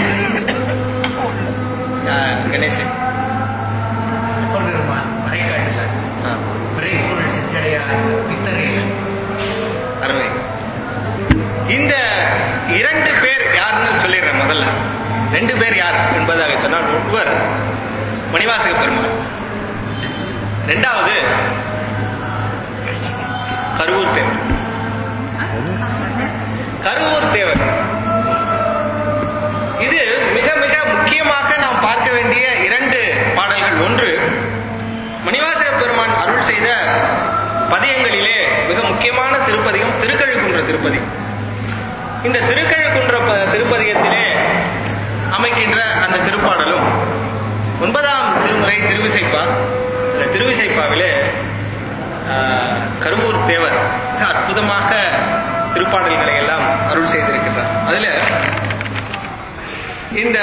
ஆஹ், கணேசன் அப்பெருமான் மறைக்காட்டில் ஆ, விரைப்பொருள் செஞ்சடையார் பித்தரைகள் அருமை இந்த இரண்டு பேர் யாருன்னு சொல்லிடுறேன் முதல்ல ரெண்டு பேர் யார் என்பதாக சொன்னால் ஒருவர் மணிவாசக பெருமாள் ரெண்டாவது கருவூர் தேவர் கருவூர் தேவர் இது மிக மிக முக்கியமாக நாம் பார்க்க வேண்டிய இரண்டு பாடல்கள் ஒன்று மணிவாசக பெருமான் அருள் செய்த பதியங்களிலே மிக முக்கியமான திருப்பதிகம் திருக்கழுக்குன்ற திருப்பதிகம் இந்த திருக்கழுக்குன்ற ப- திருப்பதிகத்திலே அமைக்கின்ற அந்த திருப்பாடலும் ஒன்பதாம் திருமுறை திருவிசைப்பா இந்த திருவிசைப்பாவிலே ஆஹ், கருவூர் தேவர் மிக அற்புதமாக திருப்பாடல்களை எல்லாம் அருள் செய்திருக்கிறார் அதுல இந்த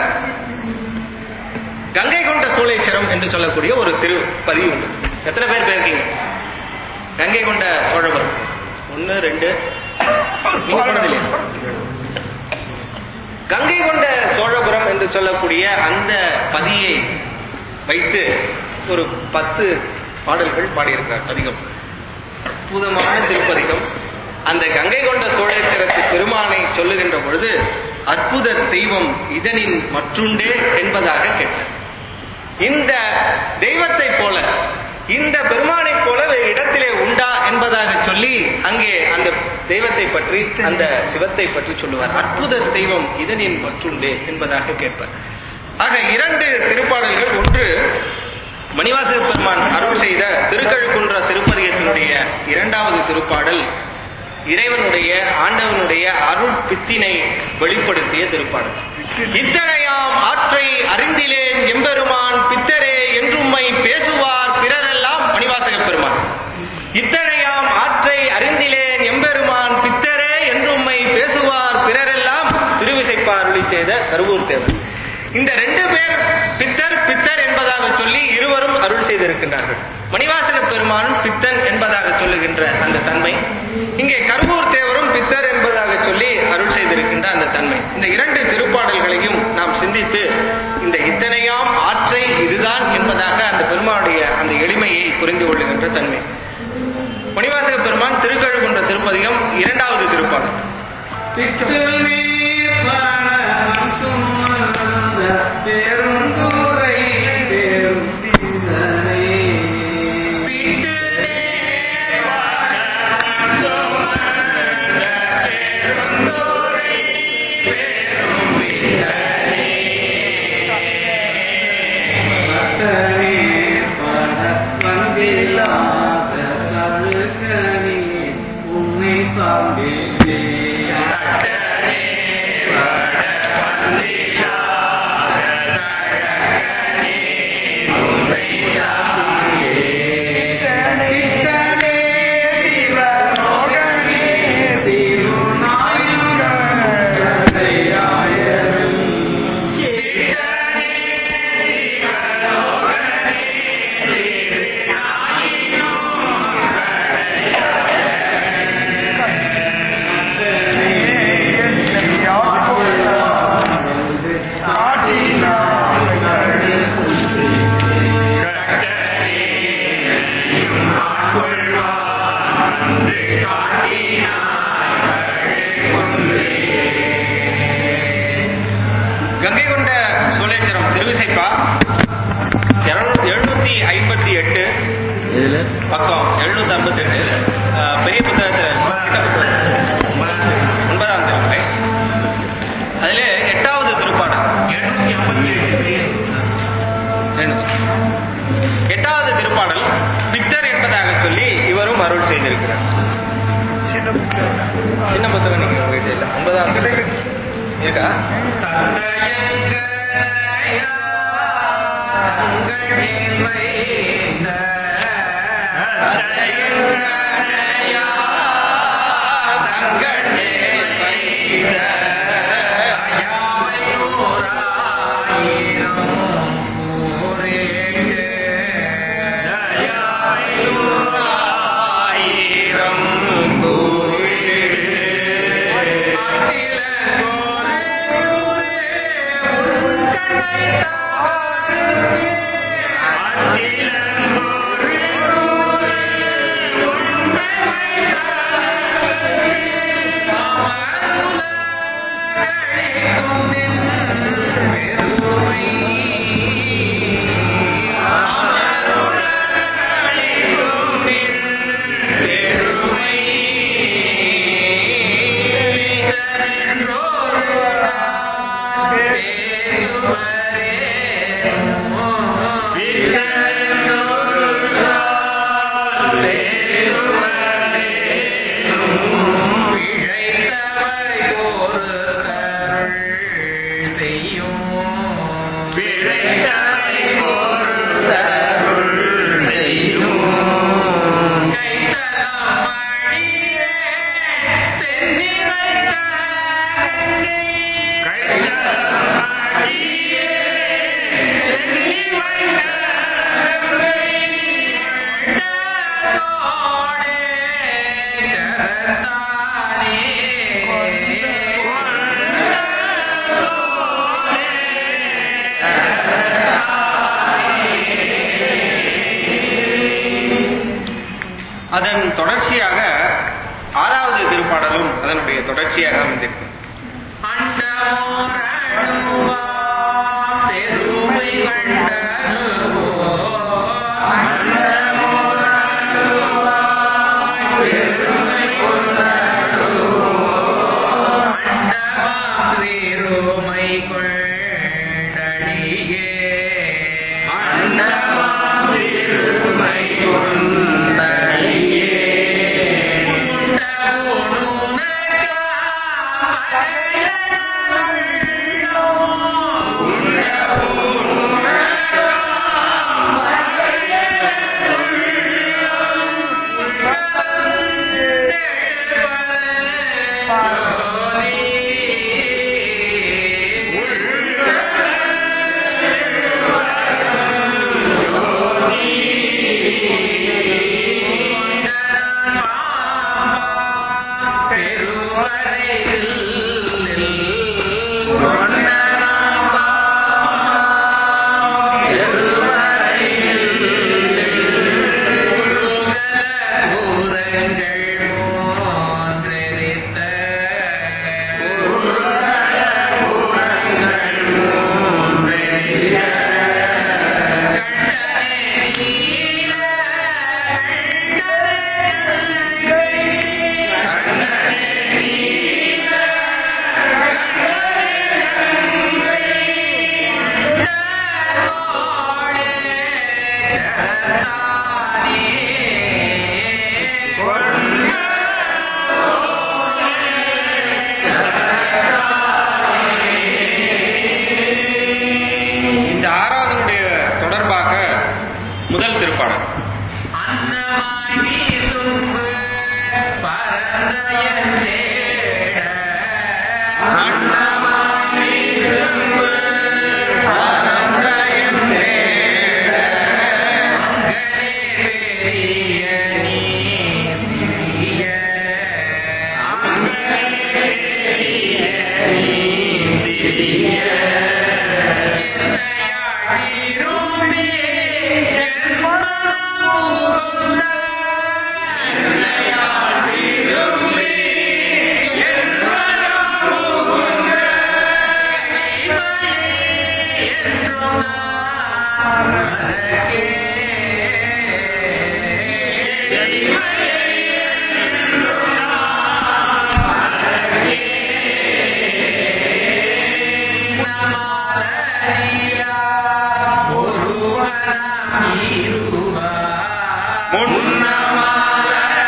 கங்கை கொண்ட சோழேச்சரம் என்று சொல்லக்கூடிய ஒரு திரு பதிவு உண்டு எத்தனை பேர் போயிருக்கீங்க கங்கை கொண்ட சோழபுரம் ஒன்னு ரெண்டு நீங்க போனது இல்லையா? கங்கை கொண்ட சோழபுரம் என்று சொல்லக்கூடிய அந்த பதியை வைத்து ஒரு பத்து பாடல்கள் பாடியிருக்கிறார் பதிகம் அற்புதமான திருப்பதிகம் அந்த கங்கை கொண்ட சோழேச்சரத்து பெருமானை சொல்லுகின்ற பொழுது அற்புத தெய்வம் இதனின் மற்றுண்டே என்பதாக கேட்டார் இந்த தெய்வத்தை போல இந்த பெருமானை போல வேறு இடத்திலே உண்டா என்பதாக சொல்லி அங்கே அந்த தெய்வத்தை பற்றி அந்த சிவத்தை பற்றி சொல்லுவார் அற்புத தெய்வம் இதனின் மற்றுண்டே என்பதாக கேட்பார் ஆக இரண்டு திருப்பாடல்கள் ஒன்று மணிவாசக பெருமான் அருள் செய்த திருக்கழுக்குன்ற திருப்பதிகத்தினுடைய இரண்டாவது திருப்பாடல் இறைவனுடைய ஆண்டவனுடைய அருள் பித்தினை வெளிப்படுத்திய திருப்பாடல் இத்தனையாம் ஆற்றை அறிந்திலேன் எம்பெருமான் பித்தரே என்றும்மை பேசுவார் பிறரெல்லாம் மணிவாசக பெருமான் இத்தனையாம் ஆற்றை அறிந்திலேன் எம்பெருமான் பித்தரே என்றும்மை பேசுவார் பிறரெல்லாம் திருவிசைப்பா அருளி செய்த கருவூர் தேவர் இந்த ரெண்டு பேர் பித்தர் பித்தர் என்பதாக சொல்லி இருவரும் அருள் செய்திருக்கின்றார்கள் மணிவாசக பெருமானும் பித்தன் என்பதாக சொல்லுகின்ற அந்த தன்மை இங்கே கருவூர் தேவரும் பித்தர் என்பதாக சொல்லி அருள் செய்திருக்கின்ற அந்த தன்மை இந்த இரண்டு திருப்பாடல்களையும் நாம் சிந்தித்து இந்த இத்தனையாம் ஆற்றை இதுதான் என்பதாக அந்த பெருமானுடைய அந்த எளிமையை புரிந்து கொள்ளுகின்ற தன்மை மணிவாசக பெருமான் திருக்கழுகுன்ற திருப்பதிகம் இரண்டாவது திருப்பாடல் பெருந்துரை பெரும் உன்னை சார்ந்தே கங்கை கொண்ட சோழேச்சரம் திருவிசைப்பா எழுநூத்தி ஐம்பத்தி எட்டு பக்கம் எழுநூத்தி ஐம்பத்தி எட்டு பெரிய புத்தகத்தை சின்ன புத்தகத்தை ஒன்பதாம் திருமுறை அதிலே எட்டாவது திருப்பாடல் ரெண்டு. எட்டாவது திருப்பாடல் பித்தர் என்பதாக சொல்லி இவரும் அருள் செய்திருக்கிறார் சின்ன புத்தகம் நீங்க உங்ககிட்ட இல்ல ஒன்பதாம் திருமுறை. இருக்கா அதன் தொடர்ச்சியாக ஆறாவது திருப்பாடலும் அதனுடைய தொடர்ச்சியாக அமைந்திருக்கும் இந்த ஆறாவதுடைய தொடர்பாக முதல் திருப்பாடல்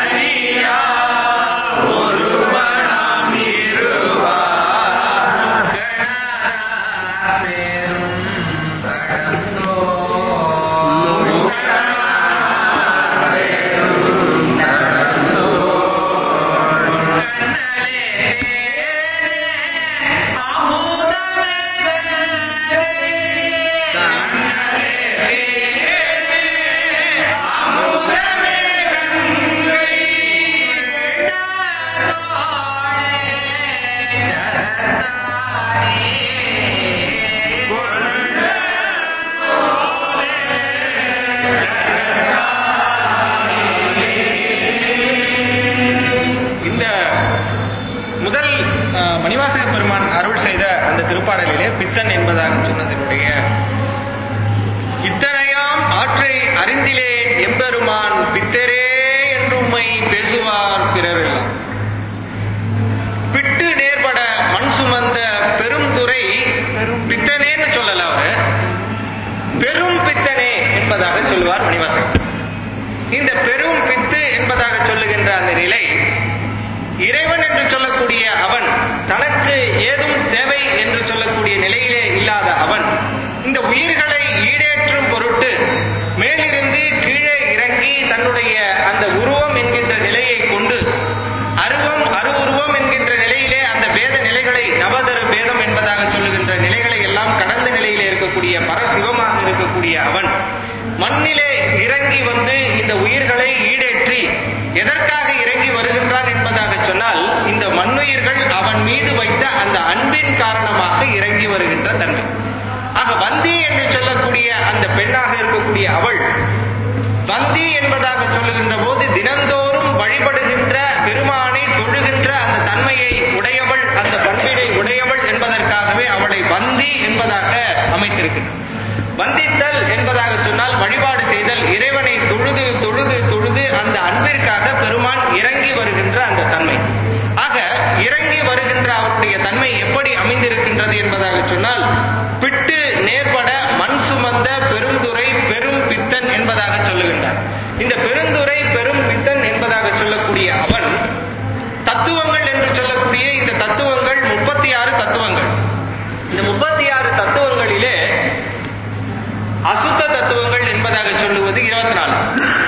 முன்னமாறியா ஒருவனாம் இருவா பெருமான் அருள் செய்த அந்த திருப்பாடலிலே பித்தன் என்பதாக சொன்னதனுடைய இத்தனையாம் ஆற்றை அறிந்திலேன் எம்பெருமான் பித்தரே என்றும்மை பேசுவார் பிறரெல்லாம் பிட்டு நேர்பட மண் சுமந்த பெருந்துரை பித்தனேன்னு சொல்லல அவரு பெரும் பித்தனே என்பதாக சொல்லுவார் மணிவாசன் இந்த பெரும் பித்து என்பதாக சொல்லுகின்ற அந்த நிலை இறைவன் என்று சொல்லக்கூடிய அவன் தனக்கு ஏதும் தேவை என்று சொல்லக்கூடிய நிலையிலே இல்லாத அவன் இந்த உயிர்களை ஈடேற்றும் பொருட்டு மேலிருந்து கீழே இறங்கி தன்னுடைய அந்த உருவம் என்கின்ற நிலையை கொண்டு அருவம் அருவுருவம் என்கின்ற நிலையிலே அந்த வேத நிலைகளை நவதரு வேதம் என்பதாக சொல்லுகின்ற நிலைகளை எல்லாம் கடந்த நிலையிலே இருக்கக்கூடிய பரசிவமாக இருக்கக்கூடிய அவன் மண்ணிலே இறங்கி வந்து இந்த உயிர்களை ஈடேற்றி எதற்காக இறங்கி வருகின்றான் என்பதாக சொன்னால் இந்த மண்ணுயிர்கள் அவன் மீது வைத்த அந்த அன்பின் காரணமாக இறங்கி வருகின்ற தன்மை ஆக வந்தி என்று சொல்லக்கூடிய அந்த பெண்ணாக இருக்கக்கூடிய அவள் வந்தி என்பதாக சொல்லுகின்ற போது தினந்தோறும் வழிபடுகின்ற பெருமானை தொழுகின்ற அந்த தன்மையை உடையவள் அந்த பண்பினை உடையவள் என்பதற்காகவே அவளை வந்தி என்பதாக அமைத்திருக்கிறார் வந்தித்தல் என்பதாக சொன்னால் வழிபாடு செய்தல் இறைவனை தொழுது தொழுது தொழுது அந்த அன்பிற்காக பெருமான் இறங்கி வருகின்ற அந்த தன்மை ஆக இறங்கி வருகின்ற அவருடைய தன்மை எப்படி அமைந்திருக்கின்றது என்பதாக சொன்னால் பிட்டு நேர்பட மண் சுமந்த பெருந்துரை பெரும் பித்தன் என்பதாக சொல்லுகின்றார் இந்த பெருந்துரை பெரும் பித்தன் என்பதாக சொல்லக்கூடிய அவன் தத்துவங்கள் என்று சொல்லக்கூடிய இந்த தத்துவங்கள் முப்பத்தி ஆறு தத்துவங்கள் இந்த முப்பத்தி ஆறு தத்துவங்களிலே அசுத்த தத்துவங்கள் என்பதாக சொல்லுவது இருபத்தி நாலு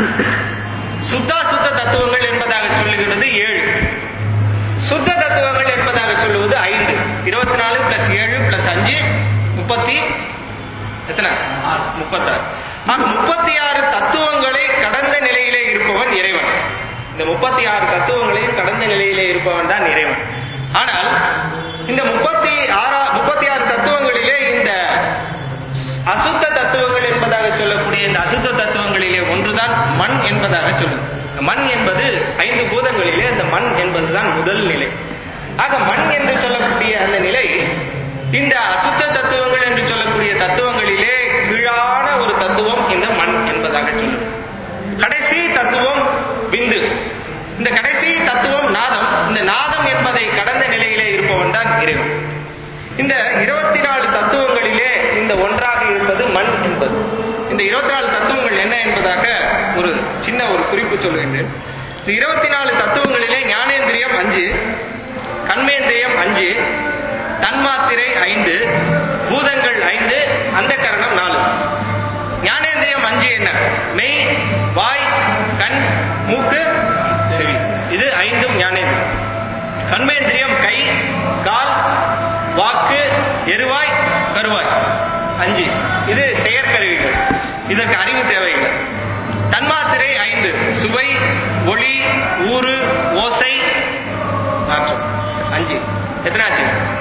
சுத்தாசுத்த தத்துவங்கள் என்பதாக சொல்லுகிறது ஏழு சுத்த தத்துவங்கள் என்பதாக சொல்லுவது ஐந்து இருபத்தி நாலு பிளஸ் ஏழு பிளஸ் அஞ்சு முப்பத்தி எத்தனை முப்பத்தாறு ஆக முப்பத்தி ஆறு தத்துவங்களை கடந்த நிலையிலே இருப்பவன் இறைவன் இந்த முப்பத்தி ஆறு தத்துவங்களையும் கடந்த நிலையிலே இருப்பவன் தான் இறைவன் ஆனால் இந்த முப்பத்தி ஆறா முப்பத்தி ஆறு தத்துவங்களிலே இந்த அசுத்த தத்துவங்கள் என்பதாக சொல்லக்கூடிய இந்த அசுத்த தத்துவங்களிலே ஒன்றுதான் மண் என்பதாக சொல்லுது மண் என்பது ஐந்து பூதங்களிலே அந்த மண் என்பதுதான் முதல் நிலை ஆக மண் என்று சொல்லக்கூடிய அந்த நிலை இந்த அசுத்த தத்துவங்கள் என்று சொல்லக்கூடிய தத்துவங்களிலே கீழான ஒரு தத்துவம் இந்த மண் என்பதாக சொல்லுது கடைசி தத்துவம் விந்து இந்த கடைசி தத்துவம் நாதம் இந்த நாதம் என்பதை கடந்த நிலையிலே இருப்பவன் தான் இறைவன் இந்த இருபத்தி நாலு தத்துவங்களிலே இந்த ஒன்றாக இருப்பது மண் என்பது இந்த இருபத்தி நாலு தத்துவங்கள் என்ன என்பதாக ஒரு சின்ன ஒரு குறிப்பு சொல்லுகின்றேன் இந்த இருபத்தி நாலு தத்துவங்களிலே ஞானேந்திரியம் அஞ்சு கண்மேந்திரியம் அஞ்சு தன்மாத்திரை ஐந்து பூதங்கள் ஐந்து அந்த கரணம் நாலு ஞானேந்திரியம் அஞ்சு என்ன மெய் வாய் கண் மூக்கு செவி இது ஐந்தும் ஞானேந்திரியம் கண்மேந்திரியம் கை கால் வாக்கு எருவாய் கருவாய் அஞ்சு இது செயற்கருவிகள் இதற்கு அறிவு தேவையில்லை தன்மாத்திரை ஐந்து சுவை ஒளி ஊறு ஓசை நாற்றம் அஞ்சு எத்தனை ஆச்சு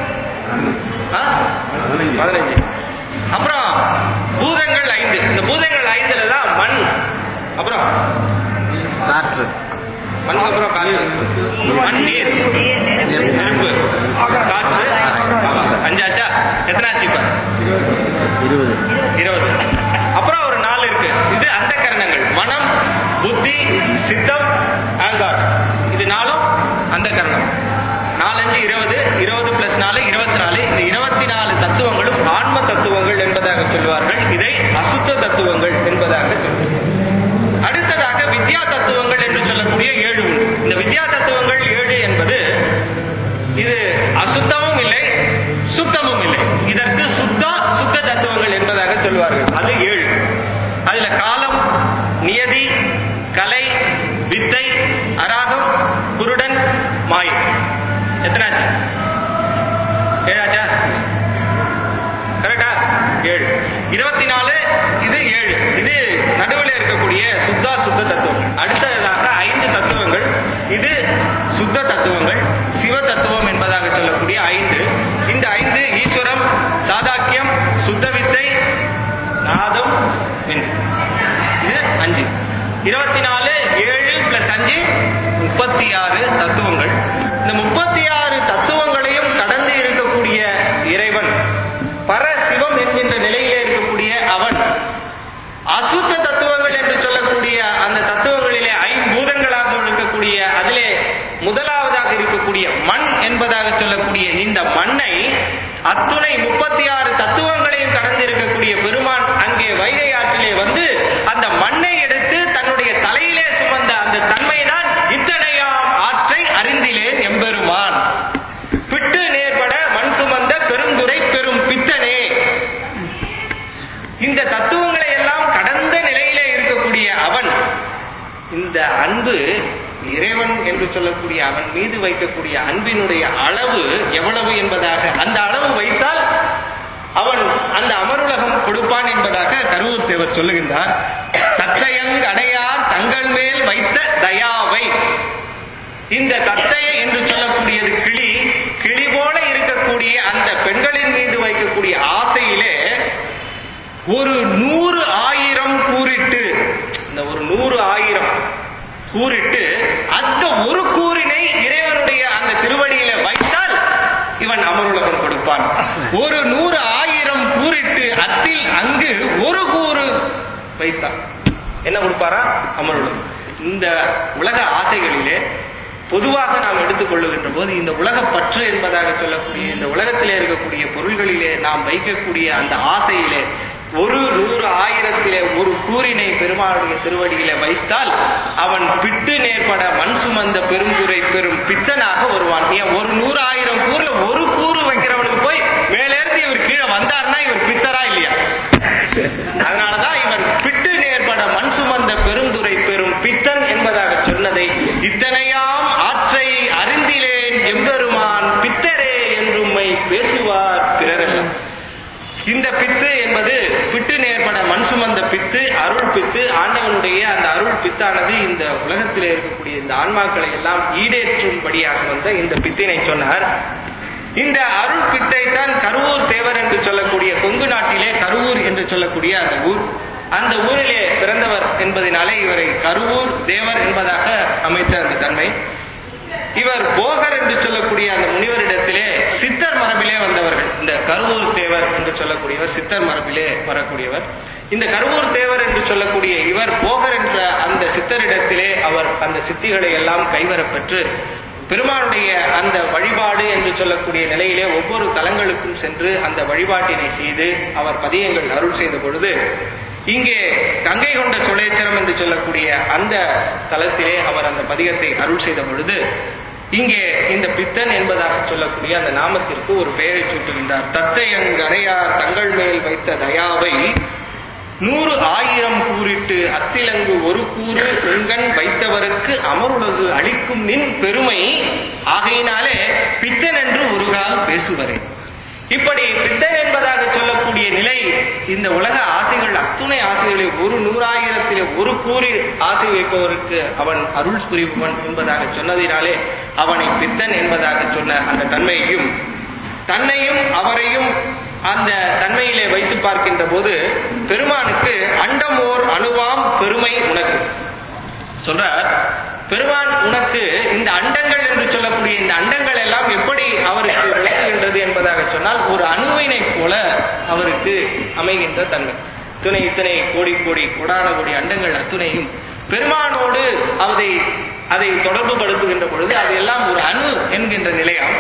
ஆ? பதினஞ்சு அப்புறம் பூதங்கள் ஐந்து இந்த பூதங்கள் ஐந்துல தான் மண் அப்புறம் காற்று மண் அப்புறம் காற்று மண் நீர் நெருப்பு காற்று அஞ்சாச்சா எத்தனை ஆச்சு இப்ப இருபது இருபது அப்புறம் ஒரு நாலு இருக்கு இது அந்த கரணங்கள் மனம் புத்தி சித்தம் ஆங்கார் இது நாலும் அந்த கரணம் நாலஞ்சு இருபது இருபது பிளஸ் நாலு இருபத்தி நாலு இந்த இருபத்தி நாலு தத்துவங்களும் ஆன்ம தத்துவங்கள் என்பதாக சொல்வார்கள் இதை அசுத்த தத்துவங்கள் என்பதாக சொல்வார்கள் அடுத்ததாக வித்யா தத்துவங்கள் என்று சொல்லக்கூடிய ஏழு உண்டு இந்த வித்யா தத்துவங்கள் ஏழு என்பது இது அசுத்தமும் இல்லை சுத்தமும் இல்லை இதற்கு சுத்தா சுத்த தத்துவங்கள் என்பதாக சொல்வார்கள் அது ஏழு அதுல காலம் நியதி கலை வித்தை அராகம் குருடன் மாயம் எத்தனாச்சு ஏழாச்சா கரெக்டா ஏழு இருபத்தி நாலு இது ஏழு இது நடுவில் இருக்கக்கூடிய சுத்தா சுத்த தத்துவங்கள் அடுத்ததாக ஐந்து தத்துவங்கள் இது சுத்த தத்துவங்கள் சிவ தத்துவம் என்பதாக சொல்லக்கூடிய ஐந்து இந்த ஐந்து ஈஸ்வரம் சாதாக்கியம் சுத்த வித்தை நாதம் விந்து இது அஞ்சு இருபத்தி நாலு ஏழு பிளஸ் அஞ்சு முப்பத்தி ஆறு தத்துவங்கள் இந்த முப்பத்தி ஆறு தத்துவங்களையும் கடந்து இருக்கக்கூடிய அத்துணை முப்பத்தி ஆறு தத்துவங்களையும் கடந்து இருக்கக்கூடிய பெருமான் அங்கே வைகை ஆற்றிலே வந்து அந்த மண்ணை எடுத்து தன்னுடைய தலையிலே சுமந்த அந்த தன்மைதான் இத்தனையாம் ஆற்றை அறிந்திலேன் எம்பெருமான் பிட்டு நேர்பட மண் சுமந்த பெருந்துரை பெரும் பித்தனே இந்த தத்துவங்களை எல்லாம் கடந்த நிலையிலே இருக்கக்கூடிய அவன் இந்த அன்பு இறைவன் என்று சொல்லக்கூடிய அவன் மீது வைக்கக்கூடிய அன்பினுடைய அளவு எவ்வளவு என்பதாக அந்த அளவு வைத்தால் அவன் அந்த அமருலகம் கொடுப்பான் என்பதாக கருவூர் தேவர் சொல்லுகின்றார் தத்தையங் அடையார் தங்கள் மேல் வைத்த தயாவை இந்த தத்தை என்று சொல்லக்கூடியது கிளி கிளி போல இருக்கக்கூடிய அந்த பெண்களின் மீது வைக்கக்கூடிய ஆசையிலே ஒரு நூறு ஆயிரம் கூறிட்டு இந்த ஒரு நூறு ஆயிரம் கூறிட்டு அந்த ஒரு கூறினை இறைவனுடைய அந்த திருவடியில வைத்தால் இவன் அமருலகம் கொடுப்பான் ஒரு நூறு ஆயிரம் கூறிட்டு அத்தில் அங்கு ஒரு கூறு வைத்தான் என்ன கொடுப்பாரா அமருலகம் இந்த உலக ஆசைகளிலே பொதுவாக நாம் எடுத்துக்கொள்ளுகின்ற போது இந்த உலக பற்று என்பதாக சொல்லக்கூடிய இந்த உலகத்திலே இருக்கக்கூடிய பொருள்களிலே நாம் வைக்கக்கூடிய அந்த ஆசையிலே ஒரு நூறு ஆயிரத்திலே ஒரு கூறினை பெருமாளுடைய திருவடியிலே வைத்தால் அவன் பிட்டு நேர்பட மண் சுமந்த பெருங்குறை பெரும் பித்தனாக வருவான் ஏன் ஒரு நூறு ஆயிரம் கூறுல ஒரு கூறு வைக்கிறவனுக்கு போய் மேலேருந்து இவர் கீழே வந்தார்னா இவர் பித்தரா இல்லையா அதனாலதான் இவன் பிட்டு நேர்பட மண் சுமந்த பெருந்துரை பெரும் பித்தன் என்பதாக சொன்னதை இத்தனையாம் ஆற்றை அறிந்திலேன் எம்பெருமான் பித்தரே என்றும்மை பேசுவார் பிறரெல்லாம் இந்த பித்து என்பது பிட்டு நேர்பட மண் சுமந்த பித்து அருள் பித்து ஆண்டவனுடைய அந்த அருள் பித்தானது இந்த உலகத்திலே இருக்கக்கூடிய இந்த ஆன்மாக்களை எல்லாம் ஈடேற்றும்படியாக வந்த இந்த பித்தினை சொன்னார் இந்த அருள் பித்தை தான் கருவூர் தேவர் என்று சொல்லக்கூடிய கொங்கு நாட்டிலே கருவூர் என்று சொல்லக்கூடிய அந்த ஊர் அந்த ஊரிலே பிறந்தவர் என்பதனாலே இவரை கருவூர் தேவர் என்பதாக அமைத்த அந்த தன்மை இவர் போகர் என்று சொல்லக்கூடிய அந்த முனிவரிடத்திலே சித்தர் மரபிலே வந்தவர்கள் இந்த கருவூர் தேவர் என்று சொல்லக்கூடியவர் சித்தர் மரபிலே வரக்கூடியவர் இந்த கருவூர் தேவர் என்று சொல்லக்கூடிய இவர் போகர் என்ற அந்த சித்தரிடத்திலே அவர் அந்த சித்திகளை எல்லாம் கைவரப் பெற்று பெருமானுடைய அந்த வழிபாடு என்று சொல்லக்கூடிய நிலையிலே ஒவ்வொரு தலங்களுக்கும் சென்று அந்த வழிபாட்டினை செய்து அவர் பதியங்கள் அருள் செய்த பொழுது இங்கே கங்கை கொண்ட சுழேச்சரம் என்று சொல்லக்கூடிய அந்த தலத்திலே அவர் அந்த பதிகத்தை அருள் செய்த பொழுது இங்கே இந்த பித்தன் என்பதாக சொல்லக்கூடிய அந்த நாமத்திற்கு ஒரு பெயரை சூட்டுகின்றார் தத்தையங்கடையார் தங்கள் மேல் வைத்த தயாவை நூறு ஆயிரம் கூறிட்டு அத்திலங்கு ஒரு கூறு உங்கன் வைத்தவருக்கு அமருலகு அளிக்கும் நின் பெருமை ஆகையினாலே பித்தன் என்று ஒரு கால் பேசுவரே இப்படி பித்தன் என்பதாக சொல்லக்கூடிய நிலை இந்த உலக ஆசைகள் அத்துணை ஆசைகளை ஒரு நூறாயிரத்திலே ஒரு கூறி ஆசை வைப்பவருக்கு அவன் அருள் புரிபவன் என்பதாக சொன்னதினாலே அவனை பித்தன் என்பதாக சொன்ன அந்த தன்மையையும் தன்னையும் அவரையும் அந்த தன்மையிலே வைத்து பார்க்கின்ற போது பெருமானுக்கு அண்டமோர் அணுவாம் பெருமை உனக்கு சொல்றார் பெருமான் உனக்கு இந்த அண்டங்கள் என்று சொல்லக்கூடிய இந்த அண்டங்கள் எல்லாம் எப்படி அவருக்கு விளங்குகின்றது என்பதாக சொன்னால் ஒரு அணுவினை போல அவருக்கு அமைகின்ற தன்மை இத்தனை இத்தனை கோடி கோடி கோடான கோடி அண்டங்கள் அத்துணையும் பெருமானோடு அதை அதை தொடர்பு படுத்துகின்ற பொழுது அது எல்லாம் ஒரு அணு என்கின்ற நிலையாம்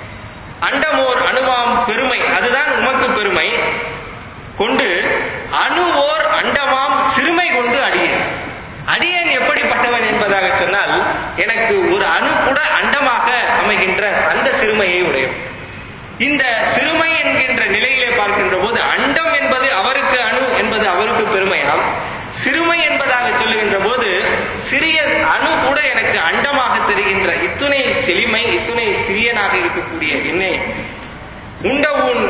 அண்டமோர் அணுவாம் பெருமை அதுதான் உமக்கு பெருமை கொண்டு அணுவோர் அண்டமாம் சிறுமை கொண்டு அடியேன் அடியேன் எப்படிப்பட்டவன் என்பதாக சொன்னால் எனக்கு ஒரு அணு கூட அண்டமாக அமைகின்ற அந்த சிறுமையை உடையவன் இந்த சிறுமை என்கின்ற நிலையிலே பார்க்கின்ற போது அண்டம் என்பது அவருக்கு அணு என்பது அவருக்கு பெருமையாம் சிறுமை என்பதாக சொல்லுகின்ற போது சிறிய அணு கூட எனக்கு அண்டமாக தெரிகின்ற இத்துணை செழுமை இத்துணை சிறியனாக இருக்கக்கூடிய என்னை உண்ட உன்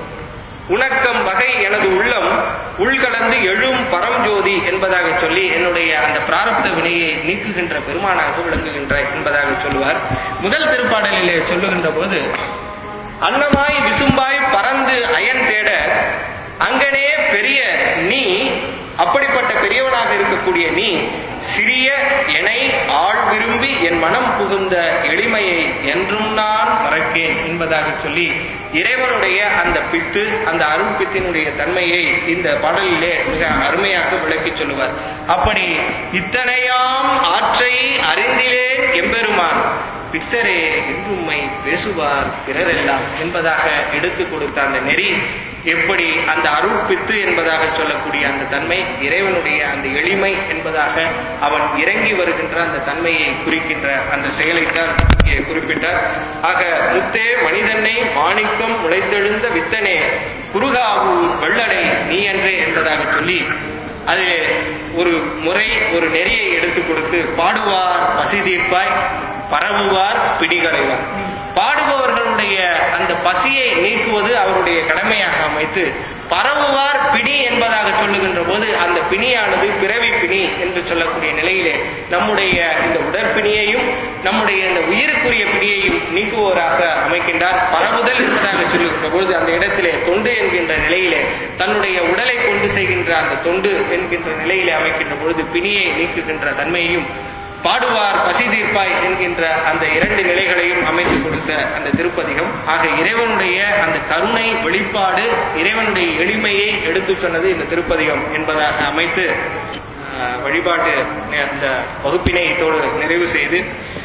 உணக்கம் வகை எனது உள்ளம் உள்கலந்து எழும் பரம்ஜோதி என்பதாக சொல்லி என்னுடைய அந்த பிராரப்த வினையை நீக்குகின்ற பெருமானாக விளங்குகின்ற என்பதாக சொல்லுவார் முதல் திருப்பாடலிலே சொல்லுகின்ற போது அன்னமாய் விசும்பாய் பறந்து அயன் தேட அங்கனே பெரிய நீ அப்படிப்பட்ட பெரியவனாக இருக்கக்கூடிய நீ சிறிய எனை ஆள் விரும்பி என் மனம் புகுந்த எளிமையை என்றும் நான் மறக்கேன் என்பதாக சொல்லி இறைவனுடைய அந்த பித்து அந்த அருள் பித்தினுடைய தன்மையை இந்த பாடலிலே மிக அருமையாக விளக்கி சொல்லுவார் அப்படி இத்தனையாம் ஆற்றை அறிந்திலேன் எம்பெருமான் பித்தரே என்றும்மை பேசுவார் பிறரெல்லாம் என்பதாக எடுத்து கொடுத்த அந்த நெறி எப்படி அந்த அருள் பித்து என்பதாக சொல்லக்கூடிய அந்த தன்மை இறைவனுடைய அந்த எளிமை என்பதாக அவன் இறங்கி வருகின்ற அந்த தன்மையை குறிக்கின்ற அந்த செயலைத்தான் இங்கே குறிப்பிட்டார் ஆக முத்தே மனிதனை மாணிக்கம் உழைத்தெழுந்த வித்தனே குருகாவூர் வெள்ளடை நீ என்றே என்பதாக சொல்லி அது ஒரு முறை ஒரு நெறியை எடுத்து கொடுத்து பாடுவார் பசி தீர்ப்பாய் பரவுவார் பிடிகளைவார் பாடுபவர்களுடைய அந்த பசியை நீக்குவது அவருடைய கடமையாக அமைத்து பரவுவார் பிணி என்பதாக சொல்லுகின்ற போது அந்த பிணியானது பிறவி பிணி என்று சொல்லக்கூடிய நிலையிலே நம்முடைய இந்த உடற்பிணியையும் நம்முடைய இந்த உயிருக்குரிய பிணியையும் நீக்குவோராக அமைக்கின்றார் பரவுதல் என்பதாக சொல்லுகின்ற பொழுது அந்த இடத்திலே தொண்டு என்கின்ற நிலையிலே தன்னுடைய உடலை கொண்டு செய்கின்ற அந்த தொண்டு என்கின்ற நிலையிலே அமைக்கின்ற பொழுது பிணியை நீக்குகின்ற தன்மையையும் பாடுவார் பசி தீர்ப்பாய் என்கின்ற அந்த இரண்டு நிலைகளையும் அமைத்து கொடுத்த அந்த திருப்பதிகம் ஆக இறைவனுடைய அந்த கருணை வெளிப்பாடு இறைவனுடைய எளிமையை எடுத்துச் சொன்னது இந்த திருப்பதிகம் என்பதாக அமைத்து அஹ், வழிபாட்டு அந்த வகுப்பினை இதோடு நிறைவு செய்து